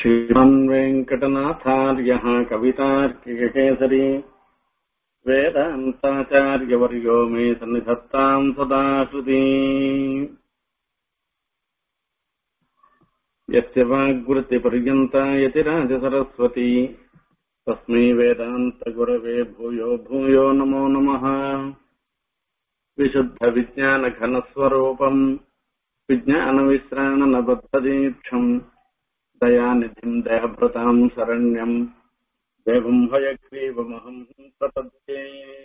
श्रीमन् वेङ्कटनाथार्यः कवितार्किककेसरी वेदान्ताचार्यवर्यो मे सन्निधत्ताम् सदा हृदि यस्य वाग्वृत्तिपर्यन्ता यतिराजसरस्वती तस्मै वेदान्तगुरवे भूयो भूयो नमो नमः विशुद्धविज्ञानघनस्वरूपम् विज्ञानविश्राणनबद्धदीक्षम् दयानिधिम् देहभृताम् शरण्यम् தேவம் ஹயக்ரீவமகம் பிரபத்தே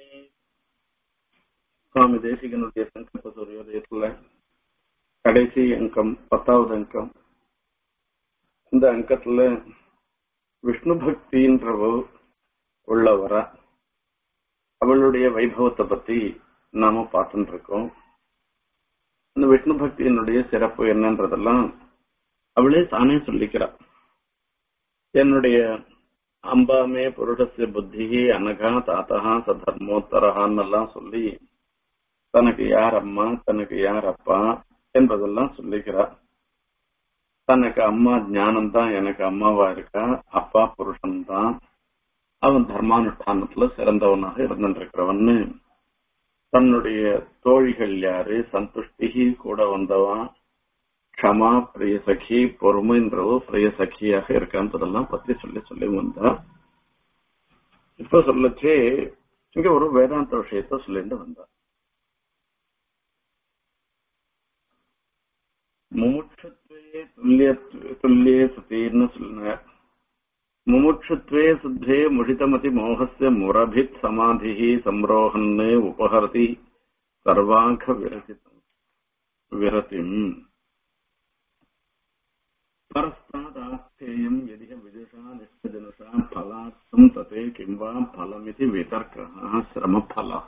சுவாமி தேசிகனுடைய சங்கல்ப சூரியோதயத்துல கடைசி அங்கம் பத்தாவது அங்கம் இந்த அங்கத்துல விஷ்ணு பக்தின்றவோ உள்ளவரா அவளுடைய வைபவத்தை பத்தி நாம பார்த்துட்டு இருக்கோம் இந்த விஷ்ணு பக்தியினுடைய சிறப்பு என்னன்றதெல்லாம் அவளே தானே சொல்லிக்கிறா என்னுடைய அம்பாமே புருஷசிய புத்தி அனகா தாத்தா சதர்மோத்தரகான்னெல்லாம் சொல்லி தனக்கு யார் அம்மா தனக்கு யார் அப்பா என்பதெல்லாம் சொல்லிக்கிறார் தனக்கு அம்மா ஞானம் தான் எனக்கு அம்மாவா இருக்கா அப்பா புருஷன் தான் அவன் தர்மானுஷ்டானத்துல சிறந்தவனாக இருந்துருக்கிறவன்னு தன்னுடைய தோழிகள் யாரு சந்துஷ்டி கூட வந்தவன் க்ஷமா பிரிய சகி பொறுமைன்றவோ பிரிய சகியாக இருக்கான்றதெல்லாம் பத்தி சொல்லி சொல்லி வந்தா இப்ப சொல்லச்சே இங்க ஒரு வேதாந்த விஷயத்த சொல்லிட்டு வந்தா முமுட்சத்வே துல்லிய துல்லிய சுத்தீர்னு சொல்லினார் முமுட்சுத்வே சுத்தே முஷிதமதி மோகஸ்ய முரபித் சமாதி சம்ரோகன்னு உபஹரதி சர்வாங்க விரசிதம் விரதிம் परस्तादास्थेयम् यदि विदुषा निष्ठजनुषा फलार्थम् तते किं वा फलमिति वितर्कः श्रमफलः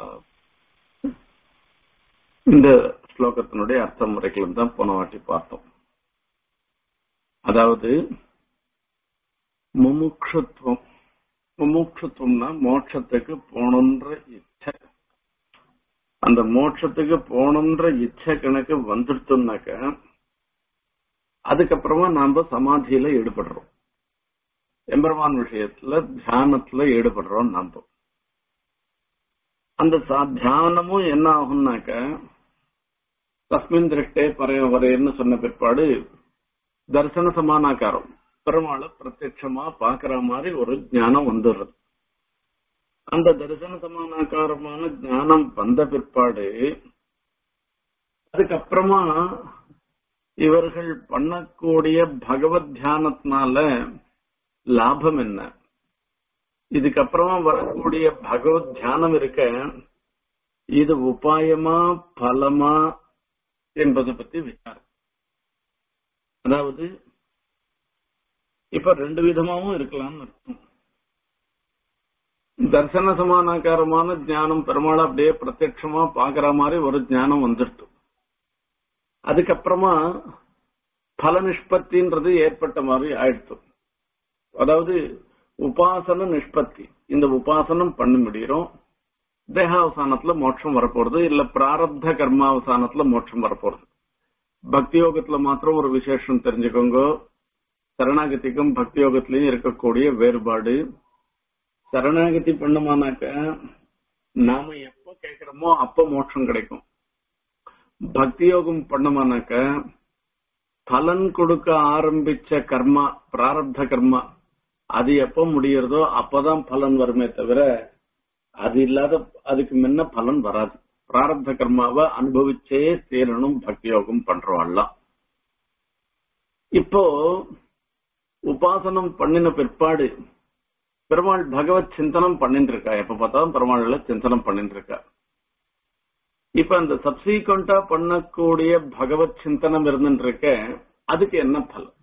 இந்த ஸ்லோகத்தினுடைய அர்த்த முறைகளும் தான் போன வாட்டி பார்த்தோம் அதாவது முமுட்சுத்துவம் முமுட்சுத்துவம்னா மோட்சத்துக்கு போகணுன்ற இச்சை அந்த மோட்சத்துக்கு போகணுன்ற இச்சை கணக்கு வந்துடுத்துனாக்க அதுக்கப்புறமா நாம சமாதியில ஈடுபடுறோம் எம்பெருமான் விஷயத்துல தியானத்துல ஈடுபடுறோம் நாம அந்த தியானமும் என்ன ஆகும்னாக்க தஸ்மின் திருஷ்டே பரைய வரையன்னு சொன்ன பிற்பாடு தர்சன சமானாக்காரம் பெருமாளை பிரத்யட்சமா பாக்குற மாதிரி ஒரு ஞானம் வந்துடுறது அந்த தரிசன சமானாக்காரமான ஞானம் வந்த பிற்பாடு அதுக்கப்புறமா இவர்கள் பண்ணக்கூடிய பகவத் தியானத்தினால லாபம் என்ன இதுக்கப்புறமா வரக்கூடிய பகவத் தியானம் இருக்க இது உபாயமா பலமா என்பதை பத்தி விசாரம் அதாவது இப்ப ரெண்டு விதமாவும் இருக்கலாம்னு இருக்கும் தர்சன சமானாக்காரமான ஞானம் பெருமாள் அப்படியே பிரத்யட்சமா பாக்குற மாதிரி ஒரு ஞானம் வந்துருட்டு அதுக்கப்புறமா பல நிஷ்பத்தின்றது ஏற்பட்ட மாதிரி ஆயிடுச்சு அதாவது உபாசன நிஷ்பத்தி இந்த உபாசனம் பண்ண முடியும் தேகாவசானத்துல மோட்சம் வரப்போறது இல்ல பிராரப்த கர்மாவசானத்துல மோட்சம் வரப்போறது பக்தி யோகத்துல மாத்திரம் ஒரு விசேஷம் தெரிஞ்சுக்கோங்க சரணாகதிக்கும் பக்தி யோகத்திலையும் இருக்கக்கூடிய வேறுபாடு சரணாகதி பண்ணுமானாக்க நாம எப்ப கேட்கிறோமோ அப்ப மோட்சம் கிடைக்கும் பக்தி யோகம் பண்ணமானாக்க பலன் கொடுக்க ஆரம்பிச்ச கர்மா பிராரப்த கர்மா அது எப்ப முடியறதோ அப்பதான் பலன் வருமே தவிர அது இல்லாத அதுக்கு முன்ன பலன் வராது பிராரப்த கர்மாவை அனுபவிச்சே தீரணும் பக்தி யோகம் பண்றவாள்லாம் இப்போ உபாசனம் பண்ணின பிற்பாடு பெருமாள் பகவத் சிந்தனம் பண்ணிட்டு இருக்கா எப்ப பார்த்தாலும் பெருமாள்ல சிந்தனம் பண்ணிட்டு இருக்கா இப்ப அந்த சப்சீக்வெண்டா பண்ணக்கூடிய பகவத் சிந்தனம் இருந்துட்டு இருக்க அதுக்கு என்ன பலன்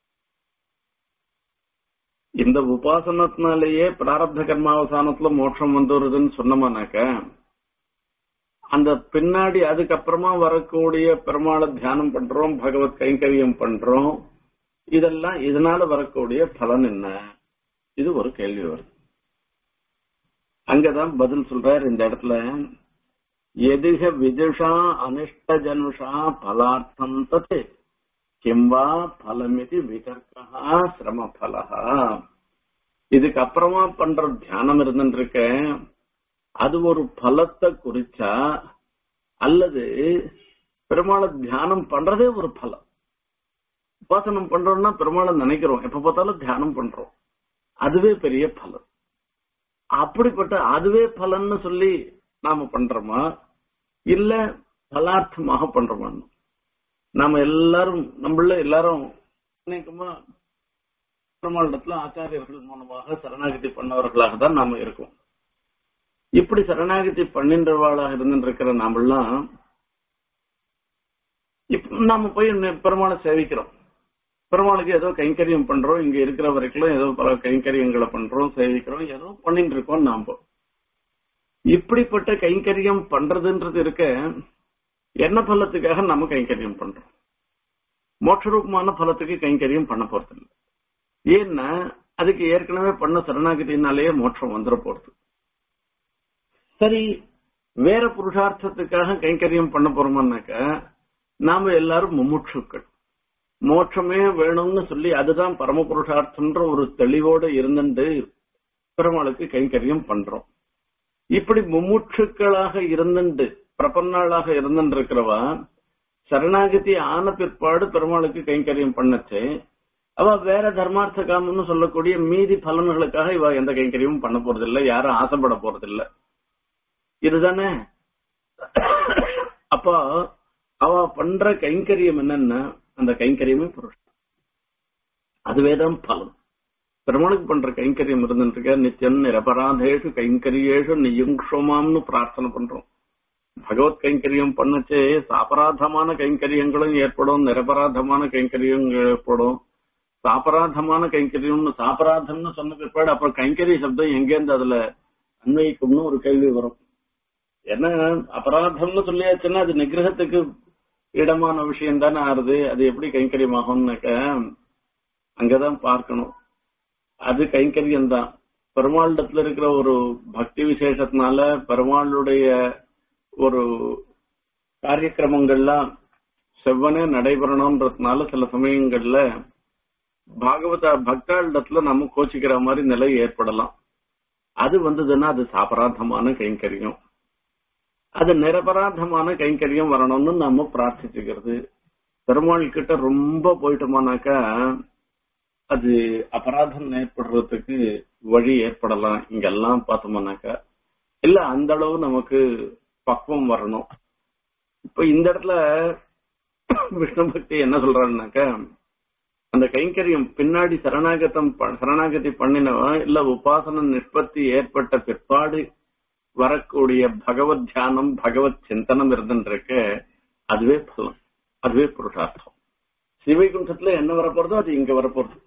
இந்த உபாசனத்தினாலேயே பிராரப்த கர்மாவசானத்துல மோட்சம் வந்துருதுன்னு சொன்னோம்னாக்க அந்த பின்னாடி அதுக்கப்புறமா வரக்கூடிய பெருமாளை தியானம் பண்றோம் பகவத் கைங்கரியம் பண்றோம் இதெல்லாம் இதனால வரக்கூடிய பலன் என்ன இது ஒரு கேள்வி வருது அங்கதான் பதில் சொல்றார் இந்த இடத்துல எதிக விதுஷா அனிஷ்ட ஜனுஷா பலார்த்தம் தத்து கிம்வா பலமிதி விதர்க்கா சிரம பலகா இதுக்கு அப்புறமா பண்ற தியானம் இருந்துருக்க அது ஒரு பலத்தை குறிச்சா அல்லது பெருமாளை தியானம் பண்றதே ஒரு பலம் உபாசனம் பண்றோம்னா பெருமாளை நினைக்கிறோம் எப்ப பார்த்தாலும் தியானம் பண்றோம் அதுவே பெரிய பலன் அப்படிப்பட்ட அதுவே பலன்னு சொல்லி நாம பண்றோமா இல்ல பலார்த்தமாக பண்றோமா நாம எல்லாரும் நம்மள எல்லாரும் அநேகமா பெருமாளிடத்துல ஆச்சாரியர்கள் மூலமாக சரணாகதி பண்ணவர்களாக தான் நாம இருக்கோம் இப்படி சரணாகதி பண்ணின்றவாளாக இருந்துருக்கிற நாமெல்லாம் இப்ப நாம போய் பெருமாளை சேவிக்கிறோம் பெருமாளுக்கு ஏதோ கைங்கரியம் பண்றோம் இங்க இருக்கிற வரைக்கும் ஏதோ பல கைங்கரியங்களை பண்றோம் சேவிக்கிறோம் ஏதோ பண்ணிட்டு இருக்கோம் நாம இப்படிப்பட்ட கைங்கரியம் பண்றதுன்றது இருக்க என்ன பலத்துக்காக நம்ம கைங்கரியம் பண்றோம் மோட்சரூபமான பலத்துக்கு கைங்கரியம் பண்ண போறது இல்லை ஏன்னா அதுக்கு ஏற்கனவே பண்ண சரணாகதினாலேயே மோட்சம் வந்துட போறது சரி வேற புருஷார்த்தத்துக்காக கைங்கரியம் பண்ண போறோம்னாக்கா நாம எல்லாரும் மும்முட்சுக்கள் மோட்சமே வேணும்னு சொல்லி அதுதான் பரம புருஷார்த்தம்ன்ற ஒரு தெளிவோட இருந்துட்டு பெருமாளுக்கு கைங்கரியம் பண்றோம் இப்படி மும்முட்சுக்களாக இருந்துட்டு பிரபன்னாளாக இருந்துட்டு இருக்கிறவா சரணாகதி ஆன பிற்பாடு பெருமாளுக்கு கைங்கரியம் பண்ணச்சு அவ வேற தர்மார்த்த காமம்னு சொல்லக்கூடிய மீதி பலன்களுக்காக இவ எந்த கைங்கரியமும் பண்ண போறதில்லை யாரும் ஆசைப்பட போறதில்லை இதுதானே அப்போ அவ பண்ற கைங்கரியம் என்னன்னா அந்த கைங்கரியமே புருஷன் அதுவேதான் பலன் பெருமாளுக்கு பண்ற கைங்கரியம் இருந்துட்டு நித்தியம் நிரபராதேஷு கைங்கரியேஷு நியுங்ஷமாம்னு பிரார்த்தனை பண்றோம் பகவத் கைங்கரியம் பண்ணச்சே சாபராதமான கைங்கரியங்களும் ஏற்படும் நிரபராதமான கைங்கரியங்கள் ஏற்படும் சாபராதமான கைங்கரியம்னு சாபராதம்னு சொன்ன பிற்பாடு அப்புறம் கைங்கரிய சப்தம் எங்கேருந்து அதுல அன்வயிக்கும்னு ஒரு கேள்வி வரும் ஏன்னா அபராதம்னு சொல்லியாச்சுன்னா அது நிகிரகத்துக்கு இடமான விஷயம் தானே ஆறுது அது எப்படி கைங்கரியமாகும்னாக்க அங்கதான் பார்க்கணும் அது கைங்கரியம் தான் பெருமாளிடத்துல இருக்கிற ஒரு பக்தி விசேஷத்தினால பெருமாளுடைய ஒரு காரியக்கிரமங்கள்லாம் செவ்வனே நடைபெறணும்ன்றதுனால சில சமயங்கள்ல பாகவத பக்தாளிடத்துல நம்ம கோச்சிக்கிற மாதிரி நிலை ஏற்படலாம் அது வந்ததுன்னா அது சாபராதமான கைங்கரியம் அது நிரபராதமான கைங்கரியம் வரணும்னு நம்ம பிரார்த்திச்சுக்கிறது பெருமாள் கிட்ட ரொம்ப போயிட்டோமானாக்கா அது அபராதம் ஏற்படுறதுக்கு வழி ஏற்படலாம் இங்கெல்லாம் பார்த்தோம்னாக்கா இல்ல அந்த அளவு நமக்கு பக்குவம் வரணும் இப்ப இந்த இடத்துல விஷ்ணு பக்தி என்ன சொல்றாருனாக்கா அந்த கைங்கரியம் பின்னாடி சரணாகதம் சரணாகதி பண்ணினவன் இல்ல உபாசன நிஷ்பத்தி ஏற்பட்ட பிற்பாடு வரக்கூடிய பகவத் தியானம் பகவத் சிந்தனம் இருந்துருக்கு அதுவே பலம் அதுவே புருஷார்த்தம் சிவைகுண்டத்துல என்ன வரப்போறதோ அது இங்க வரப்போறது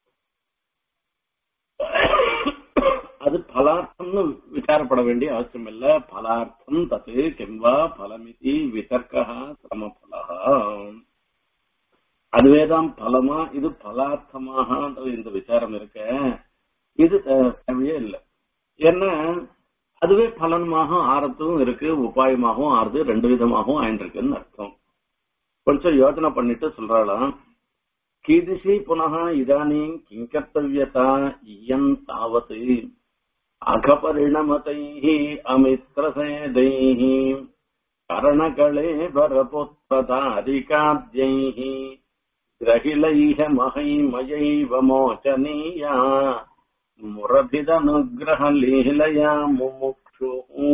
அது பலார்த்தம்னு விசாரப்பட வேண்டிய அவசியம் இல்ல பலார்த்தம் தத்து கெம்பா பலமிதி விதர்க்கா சம பலகா அதுவேதான் பலமா இது பலார்த்தமாக இந்த விசாரம் இருக்க இது தேவையே இல்லை ஏன்னா அதுவே பலனமாக ஆறதும் இருக்கு உபாயமாகவும் ஆறுது ரெண்டு விதமாகவும் ஆயின்றிருக்குன்னு அர்த்தம் கொஞ்சம் யோசனை பண்ணிட்டு சொல்றாளாம் கீதிசி புனக இதானீ கிங்கர்த்தவியதா இயன் தாவது அகபரிணமதைः அமித்ரசேதைः கரணகளேபரபுத்திரதாரிகாத்யைः கிரகிளைः மகைமயைவ மோச்சனீயா முரபிதனுகிரகலீலையா முமுக்ஷு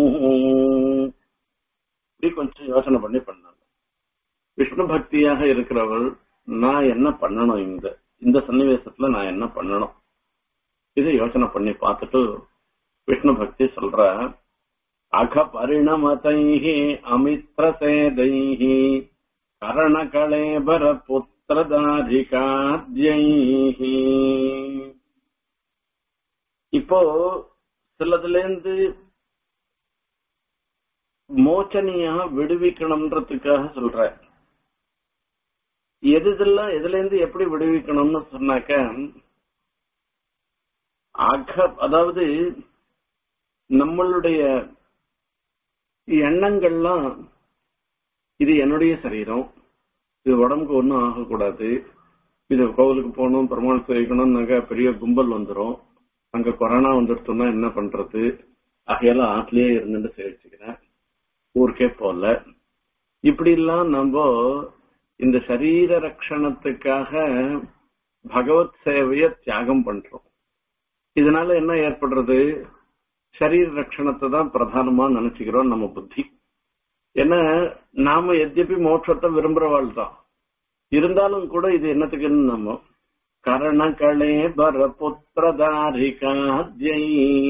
இப்படி கொஞ்சம் யோசனை பண்ணி பண்ணாங்க விஷ்ணு பக்தியாக இருக்கிறவள் நான் என்ன பண்ணணும் இந்த இந்த சன்னிவேசத்துல நான் என்ன பண்ணணும் இதை யோசனை பண்ணி பார்த்துட்டு விஷ்ணு பக்தி சொல்ற அக பரிணமதைஹி அமித்ரசேதைஹி கரணகளேபர புத்திரதாரிகாத்யைஹி இப்போ சிலதுல இருந்து மோச்சனியா விடுவிக்கணும்ன்றதுக்காக சொல்ற எது இதெல்லாம் எதுல இருந்து எப்படி விடுவிக்கணும்னு சொன்னாக்க அக அதாவது நம்மளுடைய எண்ணங்கள்லாம் இது என்னுடைய சரீரம் இது உடம்புக்கு ஒன்றும் ஆகக்கூடாது இது கோவிலுக்கு போகணும் பெருமாள் சேவிக்கணும்னாக்கா பெரிய கும்பல் வந்துடும் அங்க கொரோனா வந்துடுச்சுன்னா என்ன பண்றது ஆகையால ஆத்துலயே இருந்துட்டு சேவிச்சுக்கிறேன் ஊருக்கே போல இப்படி எல்லாம் நம்ம இந்த சரீர ரட்சணத்துக்காக பகவத் சேவைய தியாகம் பண்றோம் இதனால என்ன ஏற்படுறது சரீர ரட்சணத்தை தான் பிரதானமா நினைச்சுக்கிறோம் நம்ம புத்தி ஏன்னா நாம எத்யபி மோட்சத்தை விரும்புறவாள் தான் இருந்தாலும் கூட இது என்னத்துக்குன்னு நம்ம கரணகளே பர புத்திரதாரிகாத்யை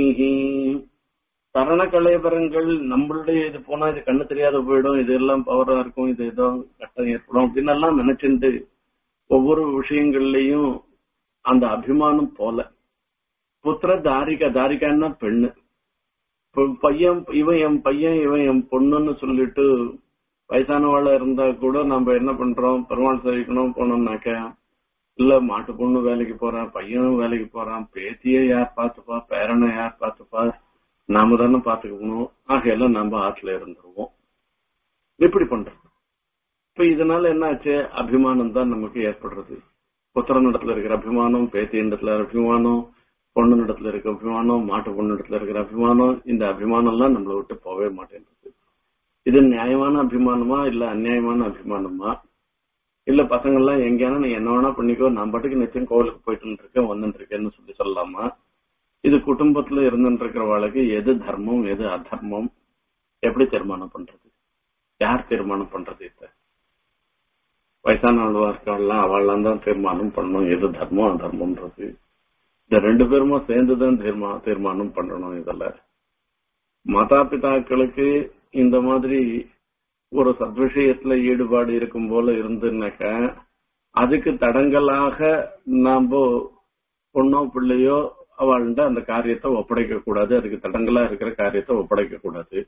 கரண கலைபரங்கள் நம்மளுடைய இது போனா இது கண்ணு தெரியாத போயிடும் இது எல்லாம் பவரா இருக்கும் இது ஏதோ கஷ்டம் ஏற்படும் அப்படின்னு எல்லாம் நினைச்சுட்டு ஒவ்வொரு விஷயங்கள்லயும் அந்த அபிமானம் போல புத்திர தாரிகா தாரிகான்னா பெண்ணு இப்ப பையன் இவன் என் பையன் இவன் என் பொண்ணுன்னு சொல்லிட்டு வயசானவாள இருந்தா கூட நம்ம என்ன பண்றோம் பெருமாள் சேவிக்கணும் போனோம்னாக்க இல்ல மாட்டு பொண்ணு வேலைக்கு போறான் பையனும் வேலைக்கு போறான் பேத்திய யார் பாத்துப்பா பேரனை யார் பாத்துப்பா நாம தானே பாத்துக்கணும் ஆகையெல்லாம் நம்ம ஆற்றுல இருந்துருவோம் இப்படி பண்றது இப்ப இதனால என்ன ஆச்சு அபிமானம் தான் நமக்கு ஏற்படுறது புத்திரன் இடத்துல இருக்கிற அபிமானம் பேத்தி இடத்துல அபிமானம் பொண்ணு இடத்துல இருக்க அபிமானம் மாட்டு பொண்ணு இடத்துல இருக்கிற அபிமானம் இந்த அபிமானம் எல்லாம் நம்மளை விட்டு போகவே மாட்டேன்றது இது நியாயமான அபிமானமா இல்ல அநியாயமான அபிமானமா இல்ல பசங்க எல்லாம் எங்கேயான நீ என்ன வேணா பண்ணிக்கோ நான் பாட்டுக்கு நிச்சயம் கோவிலுக்கு போயிட்டு இருக்கேன் வந்துட்டு இருக்கேன்னு சொல்லி சொல்லலாமா இது குடும்பத்துல இருந்துட்டு இருக்கிறவாளுக்கு எது தர்மம் எது அதர்மம் எப்படி தீர்மானம் பண்றது யார் தீர்மானம் பண்றது இத வயசான ஆளுவா இருக்காள்லாம் அவள்லாம் தான் தீர்மானம் பண்ணணும் எது தர்மம் அதர்மம்ன்றது இந்த ரெண்டு பேருமா சேர்ந்துதான் தீர்மா தீர்மானம் பண்ணணும் இதுல மாதா பிதாக்களுக்கு இந்த மாதிரி ஒரு சத்விஷயத்துல ஈடுபாடு இருக்கும் போல இருந்துனாக்க அதுக்கு தடங்கலாக நாம பொண்ணோ பிள்ளையோ அவள்கிட்ட அந்த காரியத்தை ஒப்படைக்க கூடாது அதுக்கு தடங்களா இருக்கிற காரியத்தை ஒப்படைக்க கூடாது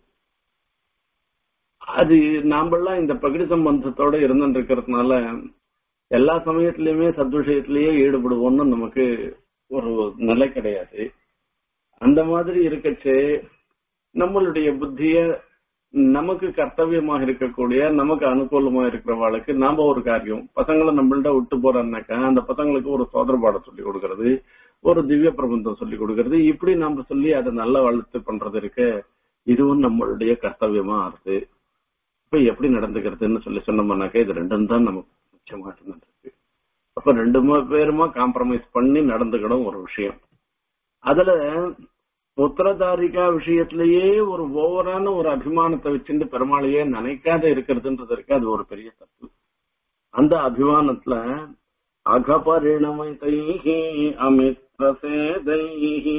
அது நாமெல்லாம் இந்த பகுதி சம்பந்தத்தோட இருந்துட்டு இருக்கிறதுனால எல்லா சமயத்திலயுமே சத்விஷயத்திலேயே ஈடுபடுவோம்னு நமக்கு ஒரு நிலை கிடையாது அந்த மாதிரி இருக்கச்சே நம்மளுடைய புத்திய நமக்கு கர்த்தவியமாக இருக்கக்கூடிய நமக்கு அனுகூலமா இருக்கிறவாளுக்கு நாம ஒரு காரியம் பசங்களை நம்மள்ட்ட விட்டு போறான்னாக்கா அந்த பசங்களுக்கு ஒரு சோதர பாடம் சொல்லி கொடுக்கறது ஒரு திவ்ய பிரபந்தம் சொல்லி கொடுக்கறது இப்படி நாம சொல்லி அதை நல்ல வளர்த்து பண்றது இருக்கு இதுவும் நம்மளுடைய கர்த்தவியமா ஆறுது இப்ப எப்படி நடந்துக்கிறதுன்னு சொல்லி சொன்னோம்னாக்கா இது ரெண்டும் தான் நமக்கு முக்கியமா இருந்துருக்கு அப்ப ரெண்டு பேருமா காம்ப்ரமைஸ் பண்ணி நடந்துக்கணும் ஒரு விஷயம் அதுல புத்திரதாரிகா விஷயத்திலேயே ஒரு ஓவரான ஒரு அபிமானத்தை வச்சுட்டு பெருமாளையே நினைக்காத இருக்கிறதுன்றது இருக்கு அது ஒரு பெரிய தப்பு அந்த அபிமானத்துல அகபரிணமிதைஹி அமித்ரசேதைஹி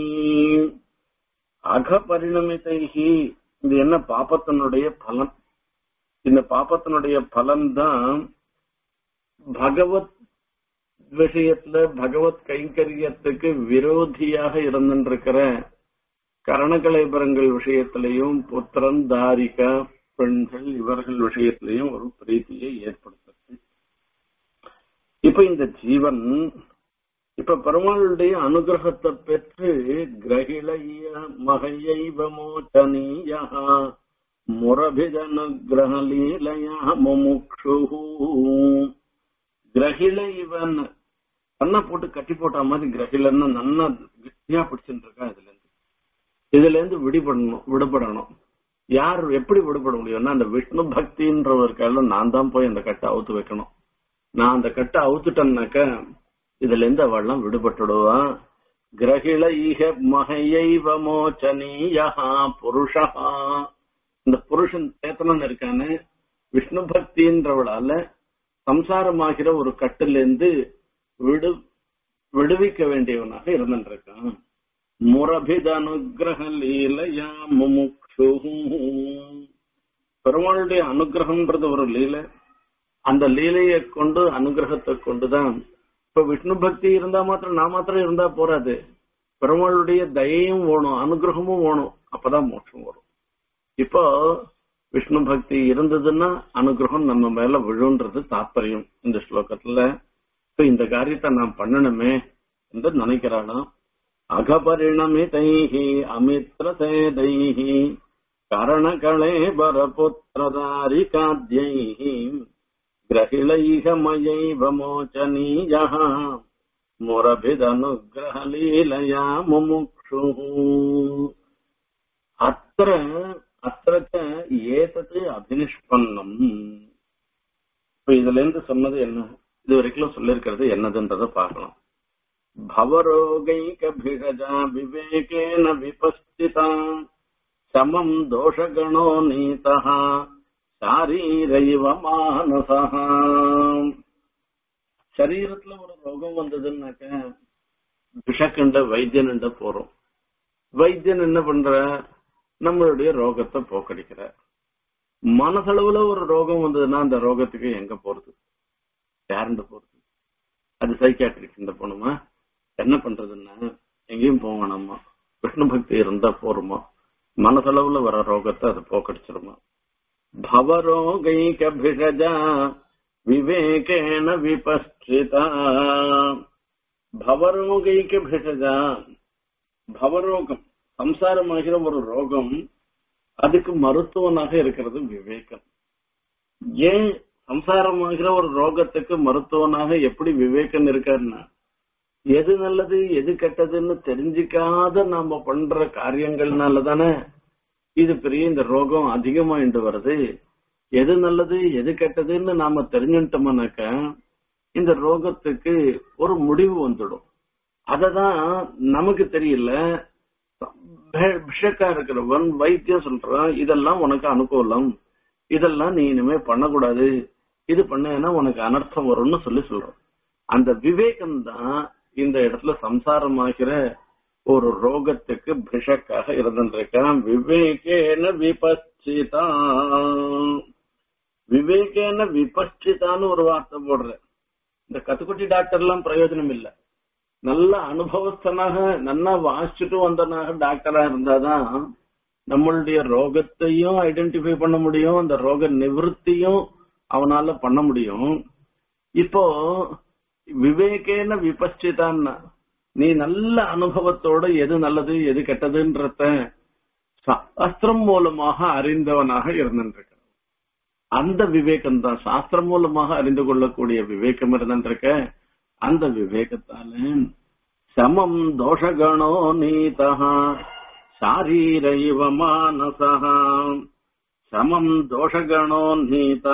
அகபரிணமிதைஹி இது என்ன பாப்பத்தினுடைய பலன் இந்த பாப்பத்தினுடைய பலன் தான் பகவத் விஷயத்துல பகவத் கைங்கரியத்துக்கு விரோதியாக இருந்திருக்கிற கரணகலைபரங்கள் விஷயத்திலையும் புத்திரன் தாரிகா பெண்கள் இவர்கள் விஷயத்திலையும் ஒரு பிரீத்தியை ஏற்படுத்துறது இப்ப இந்த ஜீவன் இப்ப பெருமாளுடைய அனுகிரகத்தை பெற்று கிரகிளைய மகையைவமோச்சனீயா முரபிதனுகிரகலீலையா முமுக்ஷு கிரகில இவன் கண்ணை போட்டு கட்டி போட்ட மாதிரி கிரகிலன்னு நன்னா கெட்டியா பிடிச்சிட்டு இருக்கான் இதுல இருந்து இதுல இருந்து விடுபடணும் விடுபடணும் யார் எப்படி விடுபட முடியும்னா அந்த விஷ்ணு பக்தின்ற ஒரு கையில நான் தான் போய் அந்த கட்டை அவுத்து வைக்கணும் நான் அந்த கட்டை அவுத்துட்டேன்னாக்க இதுல இருந்து அவள்லாம் விடுபட்டுடுவான் கிரகில ஈக மகையைவமோச்சனீயா புருஷா இந்த புருஷன் சேத்தனன் இருக்கானே விஷ்ணு பக்தின்றவளால சம்சாரமாகிற ஒரு கட்டில இருந்து விடு விடுவிக்க வேண்டியவனாக இருந்திருக்கான் முரபித அனுகிரக லீலையா முமுக்ஷு பெருமாளுடைய அனுகிரகம்ன்றது ஒரு லீலை அந்த லீலையை கொண்டு அனுகிரகத்தை கொண்டுதான் இப்ப விஷ்ணு பக்தி இருந்தா மாத்திரம் நான் மாத்திரம் இருந்தா போறாது பெருமாளுடைய தயையும் வேணும் அனுகிரகமும் வேணும் அப்பதான் மோட்சம் வரும் இப்போ விஷ்ணு பக்தி இருந்ததுன்னா அனுகிரகம் நம்ம மேல விழுன்றது தாற்பயம் இந்த ஸ்லோகத்துல இப்ப இந்த காரியத்தை நான் பண்ணணுமே என்று நினைக்கிறாளாம் அகபரிணமிதைஹி அமித்ரசேதைஹி கரணகளே பரபுத்திரதாரி காத்யைஹி ग्रहिलैहमयैव मोचनीयः मुरभिदनुग्रहलीलया मुमुक्षुः अत्र अत्र च ஏதத் அபினிஷ்பன்னம் இப்ப இதுல இருந்து சொன்னது என்ன இது வரைக்கும் சொல்லிருக்கிறது என்னதுன்றத பார்க்கலாம் भवरोगैकभिषजा विवेकेन विपस्थिता समम् दोषगणो नीतः शारीरैव मानसः சரீரத்துல ஒரு ரோகம் வந்ததுன்னாக்க விஷக்கண்ட வைத்தியன்ட போறோம் வைத்தியன் என்ன பண்ற நம்மளுடைய ரோகத்தை போக்கடிக்கிற மனசளவுல ஒரு ரோகம் வந்ததுன்னா அந்த ரோகத்துக்கு எங்க போறது யாருண்ட போறது அது சைக்காட்ரிக் இந்த போகணுமா என்ன பண்றதுன்னா எங்கேயும் போக வேணாமா விஷ்ணு பக்தி இருந்தா போருமா மனசளவுல வர ரோகத்தை அது போக்கடிச்சிருமா பவரோகைக பிஷஜா விவேகேன விபஸ்டிதா பவரோகைக பிஷஜா பவரோகம் சம்சாரமாகிற ஒரு ரோகம் அதுக்கு மருத்துவனாக இருக்கிறது விவேகம் ஏன் சம்சாரமாகிற ஒரு ரோகத்துக்கு மருத்துவனாக எப்படி விவேகம் இருக்காருன்னா எது நல்லது எது கெட்டதுன்னு தெரிஞ்சுக்காத நாம பண்ற காரியங்கள்னால தானே இது பெரிய இந்த ரோகம் அதிகமாயிட்டு வருது எது நல்லது எது கெட்டதுன்னு நாம தெரிஞ்சுட்டோம்னாக்க இந்த ரோகத்துக்கு ஒரு முடிவு வந்துடும் அததான் நமக்கு தெரியல பிஷக்கா இருக்கிறவன் வைத்தியம் சொல்றான் இதெல்லாம் உனக்கு அனுகூலம் இதெல்லாம் நீ இனிமே பண்ணக்கூடாது இது பண்ணேன்னா உனக்கு அனர்த்தம் வரும்னு சொல்லி சொல்றோம் அந்த விவேகம் தான் இந்த இடத்துல சம்சாரமாகிற ஒரு ரோகத்துக்கு பிஷக்காக இருந்திருக்கான் விவேகேன விபச்சிதான் விவேகேன விபச்சிதான்னு ஒரு வார்த்தை போடுற இந்த கத்துக்குட்டி டாக்டர் எல்லாம் பிரயோஜனம் இல்ல நல்ல அனுபவஸ்தனாக நல்லா வாசிச்சுட்டு வந்தனாக டாக்டரா இருந்தாதான் நம்மளுடைய ரோகத்தையும் ஐடென்டிஃபை பண்ண முடியும் அந்த ரோக நிவர்த்தியும் அவனால பண்ண முடியும் இப்போ விவேகேன விபச்சிதான்னா நீ நல்ல அனுபவத்தோட எது நல்லது எது கெட்டதுன்றத சாஸ்திரம் மூலமாக அறிந்தவனாக இருந்திருக்க அந்த விவேகம் தான் சாஸ்திரம் மூலமாக அறிந்து கொள்ளக்கூடிய விவேகம் இருந்திருக்க அந்த விவேகத்தால சமம் தோஷகணோ நீதா சாரீரைவ மானசா சமம் தோஷகணோ நீதா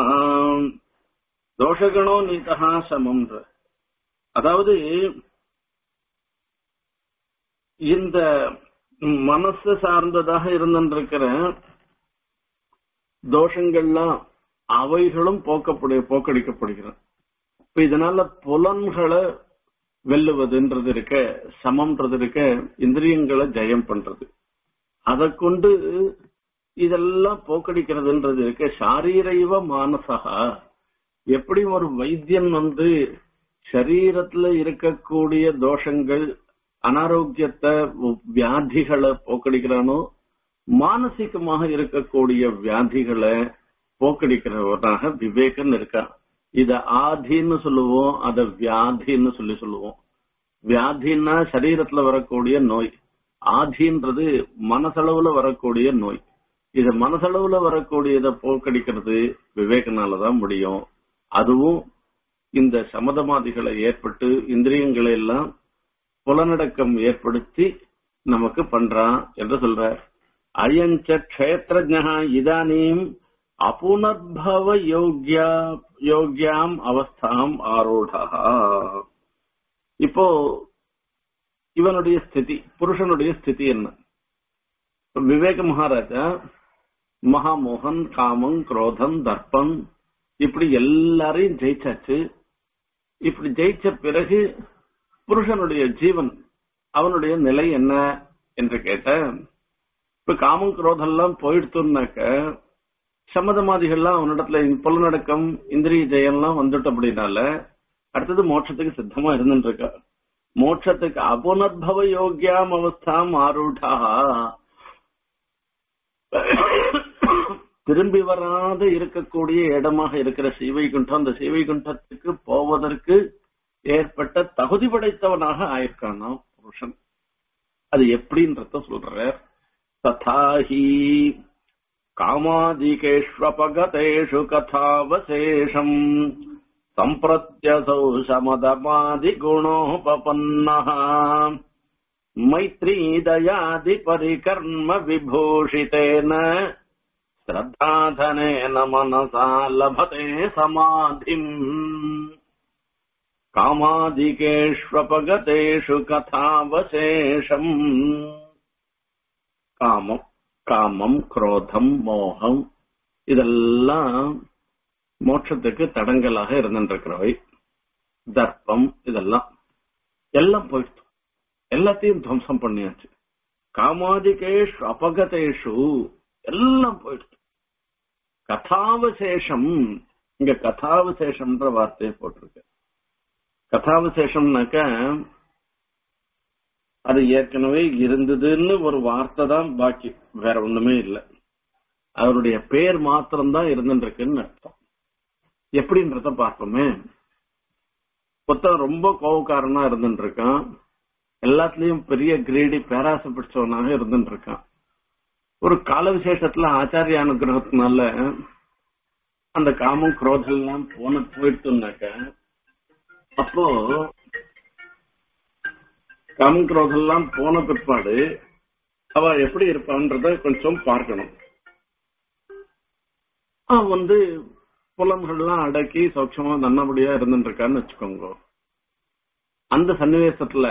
தோஷகணோ நீதா சமம் அதாவது இந்த மனசு சார்ந்ததாக இருந்திருக்கிற தோஷங்கள்லாம் அவைகளும் போக்கப்படு போக்கடிக்கப்படுகிறது இப்ப இதனால புலன்களை வெல்லுவதுன்றது இருக்க சமம்ன்றது இருக்க இந்திரியங்களை ஜெயம் பண்றது அதை கொண்டு இதெல்லாம் போக்கடிக்கிறதுன்றது இருக்க சாரீரைவ மானசகா எப்படி ஒரு வைத்தியன் வந்து சரீரத்துல இருக்கக்கூடிய தோஷங்கள் அனாரோக்கியத்தை வியாதிகளை போக்கடிக்கிறானோ மானசிகமாக இருக்கக்கூடிய வியாதிகளை போக்கடிக்கிறவனாக விவேகன் இருக்கான் இத ஆதின்னு சொல்லுவோம் அத வியாதின்னு சொல்லி சொல்லுவோம் வியாதின்னா சரீரத்துல வரக்கூடிய நோய் ஆதின்றது மனசளவுல வரக்கூடிய நோய் இது மனசளவுல வரக்கூடியதை போக்கடிக்கிறது விவேகனாலதான் முடியும் அதுவும் இந்த சமதமாதிகளை ஏற்பட்டு இந்திரியங்களை எல்லாம் புலனடக்கம் ஏற்படுத்தி நமக்கு பண்றான் என்று சொல்ற அயஞ்ச கஷேத்திரஜா இதானீம் அபுனர்பவ யோக்யா யோக்யாம் அவஸ்தாம் ஆரூடா இப்போ இவனுடைய ஸ்திதி புருஷனுடைய ஸ்திதி என்ன விவேக மகாராஜா மகாமோகன் காமம் குரோதம் தர்ப்பம் இப்படி எல்லாரையும் ஜெயிச்சாச்சு இப்படி ஜெயிச்ச பிறகு புருஷனுடைய ஜீவன் அவனுடைய நிலை என்ன என்று கேட்ட இப்ப காமம் குரோதம் எல்லாம் போயிடுத்துனாக்க சம்மதமாதிகள்லாம் அவனிடத்துல புலநடக்கம் இந்திரிய ஜெயம்லாம் வந்துட்டு அப்படின்னால அடுத்தது மோட்சத்துக்கு சித்தமா இருந்துட்டு இருக்கா மோட்சத்துக்கு அபுனர்பவ யோகியாம் அவஸ்தாம் ஆரூடா திரும்பி வராத இருக்கக்கூடிய இடமாக இருக்கிற சீவைகுண்டம் அந்த சீவைகுண்டத்துக்கு போவதற்கு ஏற்பட்ட தகுதி படைத்தவனாக ஆயிருக்கானா புருஷன் அது எப்படின்றத சொல்ற ததாஹி कामादिकेष्वपगतेषु कथावशेषम् सम्प्रत्यसौ शमदमादिगुणोपपन्नः मैत्रीदयादिपरिकर्म विभूषितेन श्रद्धाधनेन मनसा लभते समाधिम् कामादिकेष्वपगतेषु कथावशेषम् காமம் காமம் குரோதம் மோகம் இதெல்லாம் மோட்சத்துக்கு தடங்கலாக இருந்துருக்கிறவை தர்ப்பம் இதெல்லாம் எல்லாம் போயிடுச்சு எல்லாத்தையும் துவம்சம் பண்ணியாச்சு காமாதிகேஷ் அபகதேஷு எல்லாம் போயிடுச்சு கதாவசேஷம் இங்க கதாவசேஷம்ன்ற வார்த்தையை போட்டிருக்கு கதாவசேஷம்னாக்க அது ஏற்கனவே இருந்ததுன்னு ஒரு வார்த்தை தான் பாக்கி வேற ஒண்ணுமே இல்ல அவருடைய பேர் மாத்திரம்தான் இருந்துருக்குன்னு அர்த்தம் எப்படின்றத பார்ப்போமே புத்தகம் ரொம்ப கோவக்காரனா இருந்துட்டு இருக்கான் எல்லாத்துலயும் பெரிய கிரீடி பேராசை பிடிச்சவனாக இருந்துட்டு இருக்கான் ஒரு கால விசேஷத்துல ஆச்சாரிய அனுகிரகத்தினால அந்த காமம் குரோதம் எல்லாம் போன போயிட்டுனாக்க அப்போ காமம் குரோதம் எல்லாம் போன பிற்பாடு அவ எப்படி இருப்பான்றத கொஞ்சம் பார்க்கணும் அவன் வந்து புலன்கள்லாம் அடக்கி சௌட்சமா நல்லபடியா இருந்துட்டு இருக்கான்னு வச்சுக்கோங்க அந்த சன்னிவேசத்துல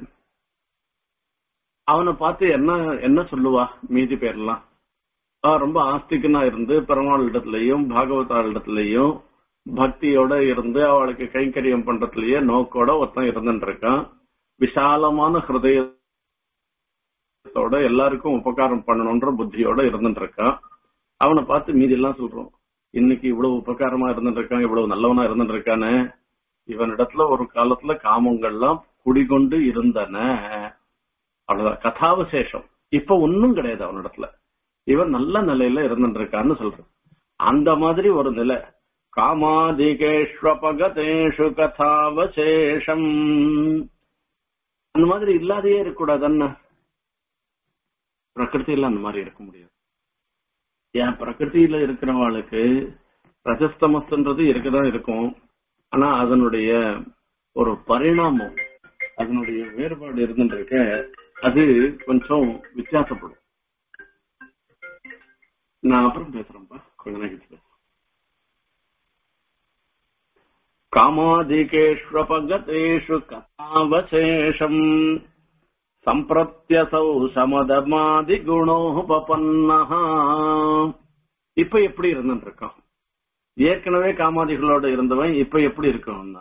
அவனை பார்த்து என்ன என்ன சொல்லுவா மீதி பேர்லாம் அவன் ரொம்ப ஆஸ்திகனா இருந்து பெருமாள் இடத்துலயும் பாகவதாள் இடத்துலயும் பக்தியோட இருந்து அவளுக்கு கைங்கரியம் பண்றதுலயே நோக்கோட ஒருத்தன் இருந்துட்டு இருக்கான் விசாலமான ஹிருதயத்தோட எல்லாருக்கும் உபகாரம் பண்ணணும்ன்ற புத்தியோட இருந்துட்டு இருக்கான் அவனை பார்த்து மீதி எல்லாம் சொல்றோம் இன்னைக்கு இவ்வளவு உபகாரமா இருந்துட்டு இருக்கான் இவ்வளவு நல்லவனா இருந்துட்டு இருக்கானே இவனிடத்துல ஒரு காலத்துல காமங்கள்லாம் குடிகொண்டு இருந்தன அவ்வளவுதான் கதாவசேஷம் இப்ப ஒன்னும் கிடையாது அவனிடத்துல இவன் நல்ல நிலையில இருந்துட்டு இருக்கான்னு சொல்றான் அந்த மாதிரி ஒரு நிலை காமாதிகேஷ்வபகதேஷு கதாவசேஷம் அந்த மாதிரி இல்லாதையே இருக்கக்கூடாது அண்ணா பிரகிருதியில அந்த மாதிரி இருக்க முடியாது ஏன் பிரகிருதியில இருக்கிறவாளுக்கு ரஜஸ்தமஸ்ன்றது இருக்கதான் இருக்கும் ஆனா அதனுடைய ஒரு பரிணாமம் அதனுடைய வேறுபாடு இருந்துட்டு இருக்க அது கொஞ்சம் வித்தியாசப்படும் நான் அப்புறம் பேசுறேன்ப்பா கொஞ்ச நேரம் கழிச்சு பேசுறேன் காமாதிகேஷ்வபகதேஷு கதாவசேஷம் சம்பிரத்யசௌ சமதமாதி குணோபபன்னஹ இப்ப எப்படி இருந்துட்டு இருக்கான் ஏற்கனவே காமாதிகளோட இருந்தவன் இப்ப எப்படி இருக்கணும்னா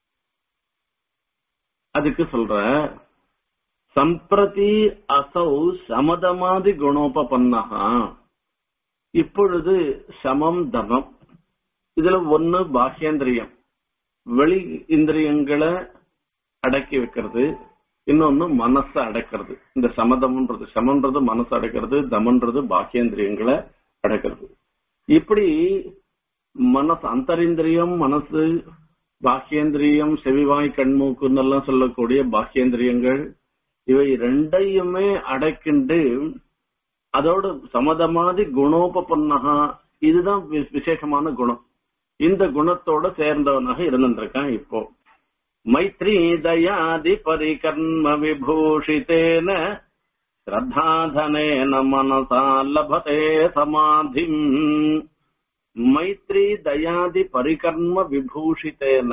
அதுக்கு சொல்ற சம்பிரதி அசௌ சமதமாதி குணோபபன்னஹா இப்பொழுது சமம் தமம் இதுல ஒன்னு பாஹ்யேந்திரியம் வெளி இந்திரியங்களை அடக்கி வைக்கிறது இன்னொன்னு மனசை அடக்கிறது இந்த சமதம்ன்றது சமன்றது மனசு அடக்கிறது தமன்றது பாக்கியேந்திரியங்களை அடக்கிறது இப்படி மனசு அந்தரிந்திரியம் மனசு பாக்கியேந்திரியம் செவிவாய் கண்மூக்குன்னு எல்லாம் சொல்லக்கூடிய பாக்கியேந்திரியங்கள் இவை ரெண்டையுமே அடக்கிண்டு அதோட சமதமாதி குணோபபன்னகா இதுதான் வி- விசேஷமான குணம் இந்த குணத்தோட சேர்ந்தவனாக இருந்துருக்கான் இப்போ மைத்ரி தயாதி பரிகர்ம விபூஷிதேன ஸ்ரத்தாதனேன மனசா லபதே சமாதிம் மைத்ரி தயாதி பரிகர்ம விபூஷிதேன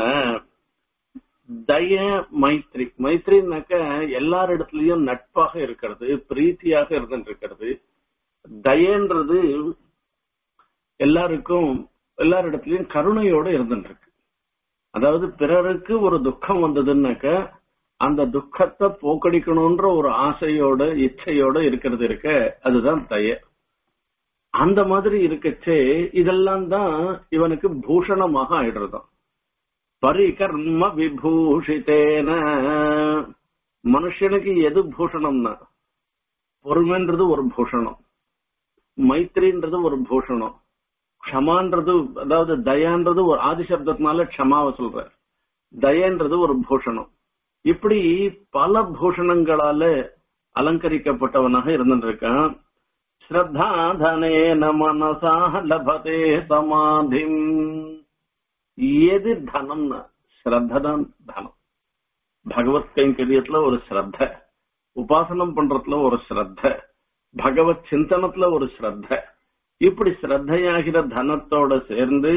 தய மைத்ரி மைத்ரினாக்க எல்லாரிடத்துலயும் நட்பாக இருக்கிறது பிரீத்தியாக இருந்துட்டு இருக்கிறது தயன்றது எல்லாருக்கும் எல்லாரிடத்துலயும் கருணையோட இருந்துட்டு இருக்கு அதாவது பிறருக்கு ஒரு துக்கம் வந்ததுன்னாக்க அந்த துக்கத்தை போக்கடிக்கணும்ன்ற ஒரு ஆசையோட இச்சையோட இருக்கிறது இருக்க அதுதான் தய அந்த மாதிரி இருக்கச்சே இதெல்லாம் தான் இவனுக்கு பூஷணமாக ஆயிடுறதாம் பரிகர்ம விபூஷிதேன மனுஷனுக்கு எது பூஷணம்னா பொறுமைன்றது ஒரு பூஷணம் மைத்திரின்றது ஒரு பூஷணம் க்ஷமான்றது அதாவது தயான்றது ஒரு ஆதிசப்தத்தினால க்ஷமாவை சொல்ற தயன்றது ஒரு பூஷணம் இப்படி பல பூஷணங்களால அலங்கரிக்கப்பட்டவனாக இருந்துட்டு இருக்கான் ஸ்ரத்தாதனேன மனசா லபதே சமாதிம் எது தனம்னா ஸ்ரத்த தான் தனம் பகவத் கைங்கரியத்துல ஒரு ஸ்ரத்த உபாசனம் பண்றதுல ஒரு ஸ்ரத்த பகவத் சிந்தனத்துல ஒரு ஸ்ரத்த இப்படி ஸ்ரத்தையாகிற தனத்தோட சேர்ந்து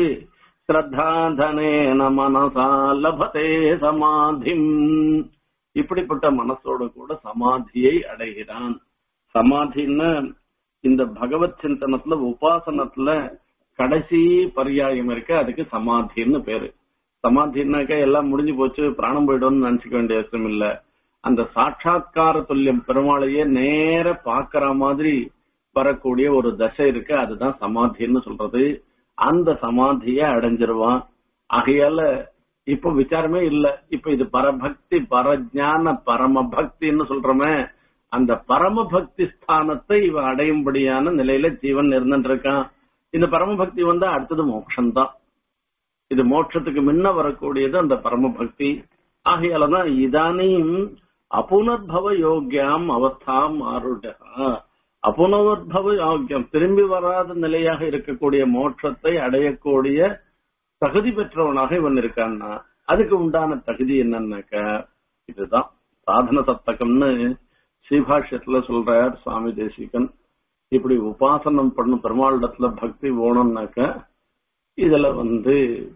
ஸ்ரத்தாதனேன மனசா லபதே சமாதிம் இப்படிப்பட்ட மனசோட கூட சமாதியை அடைகிறான் சமாதின்னா இந்த பகவத் சிந்தனத்துல உபாசனத்துல கடைசி பரியாயம் இருக்கு அதுக்கு சமாதின்னு பேரு சமாதினாக்கா எல்லாம் முடிஞ்சு போச்சு பிராணம் போயிடும்னு நினைச்சுக்க வேண்டிய அவசியம் இல்ல அந்த சாட்சா்கார துல்லியம் பெருமாளையே நேர பாக்குற மாதிரி வரக்கூடிய ஒரு தசை இருக்கு அதுதான் சமாதின்னு சொல்றது அந்த சமாதிய அடைஞ்சிருவான் ஆகையால இப்ப விசாரமே இல்ல இப்ப இது பரபக்தி பரஜான பரம பக்தின்னு சொல்றோமே அந்த பரம பக்தி ஸ்தானத்தை இவன் அடையும்படியான நிலையில ஜீவன் இருந்துட்டு இருக்கான் இந்த பரமபக்தி வந்தா அடுத்தது மோட்சம்தான் இது மோட்சத்துக்கு முன்ன வரக்கூடியது அந்த பரம பக்தி ஆகையாலதான் இதானையும் அபுனர்பவ யோக்கியாம் அவஸ்தாம் ஆருடா அபுனவர்பவ யோக்கியம் திரும்பி வராத நிலையாக இருக்கக்கூடிய மோட்சத்தை அடையக்கூடிய தகுதி பெற்றவனாக இவன் இருக்கான்னா அதுக்கு உண்டான தகுதி என்னன்னாக்க இதுதான் சாதன சத்தகம்னு ஸ்ரீபாஷ்யத்துல சொல்றார் சுவாமி தேசிகன் இப்படி உபாசனம் பண்ணும் பெருமாளிடத்துல பக்தி வேணும்னாக்க இதுல வந்து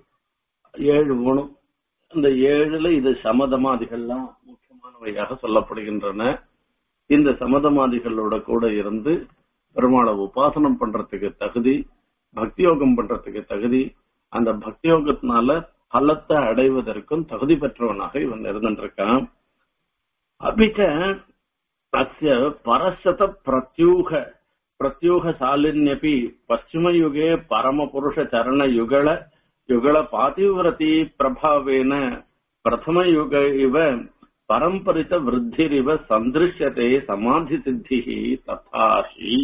ஏழு குணம் இந்த ஏழுல இது சமதமாதிகள்லாம் முக்கியமானவையாக சொல்லப்படுகின்றன இந்த சமதமாதிகளோட கூட இருந்து பெருமாளை உபாசனம் பண்றதுக்கு தகுதி பக்தி யோகம் பண்றதுக்கு தகுதி அந்த பக்தி யோகத்தினால பலத்தை அடைவதற்கும் தகுதி பெற்றவனாக இவன் இருந்திருக்கான் அபிச்ச அஸ்ய பரசத பிரத்யூக प्रत्यूहशालिन्यपि पश्चिमयुगे परमपुरुषचरणयुगळ युगळपातिव्रती प्रभावेन प्रथमयुग इव परम्परितवृद्धिरिव सन्दृश्यते समाधिसिद्धिः तथाहि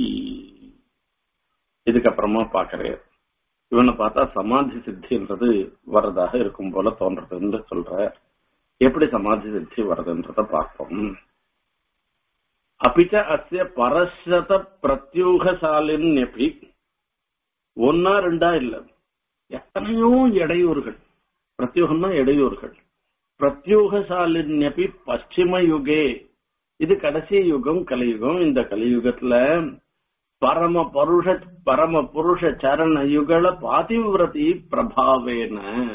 இதுக்கப்புறமா பாக்குறேன் இவனை பார்த்தா சமாதி சித்தின்றது வரதாக இருக்கும் போல தோன்றதுன்னு சொல்ற எப்படி சமாதி சித்தி வருதுன்றத பார்ப்போம் அப்பிச்ச அஸ்ய பரசத பிரத்யூகசாலின்யபி ஒன்னா ரெண்டா இல்ல எத்தனையோ இடையூறுகள் பிரத்யூகம்னா இடையூறுகள் பிரத்யூகசாலின்யபி பশ্চিம யுகே இது கடைசி யுகம் கலியுகம் இந்த கலியுகத்துல பரம பருஷ பரம புருஷ சரண யுகள பாதிவிரதி பிரபாவேன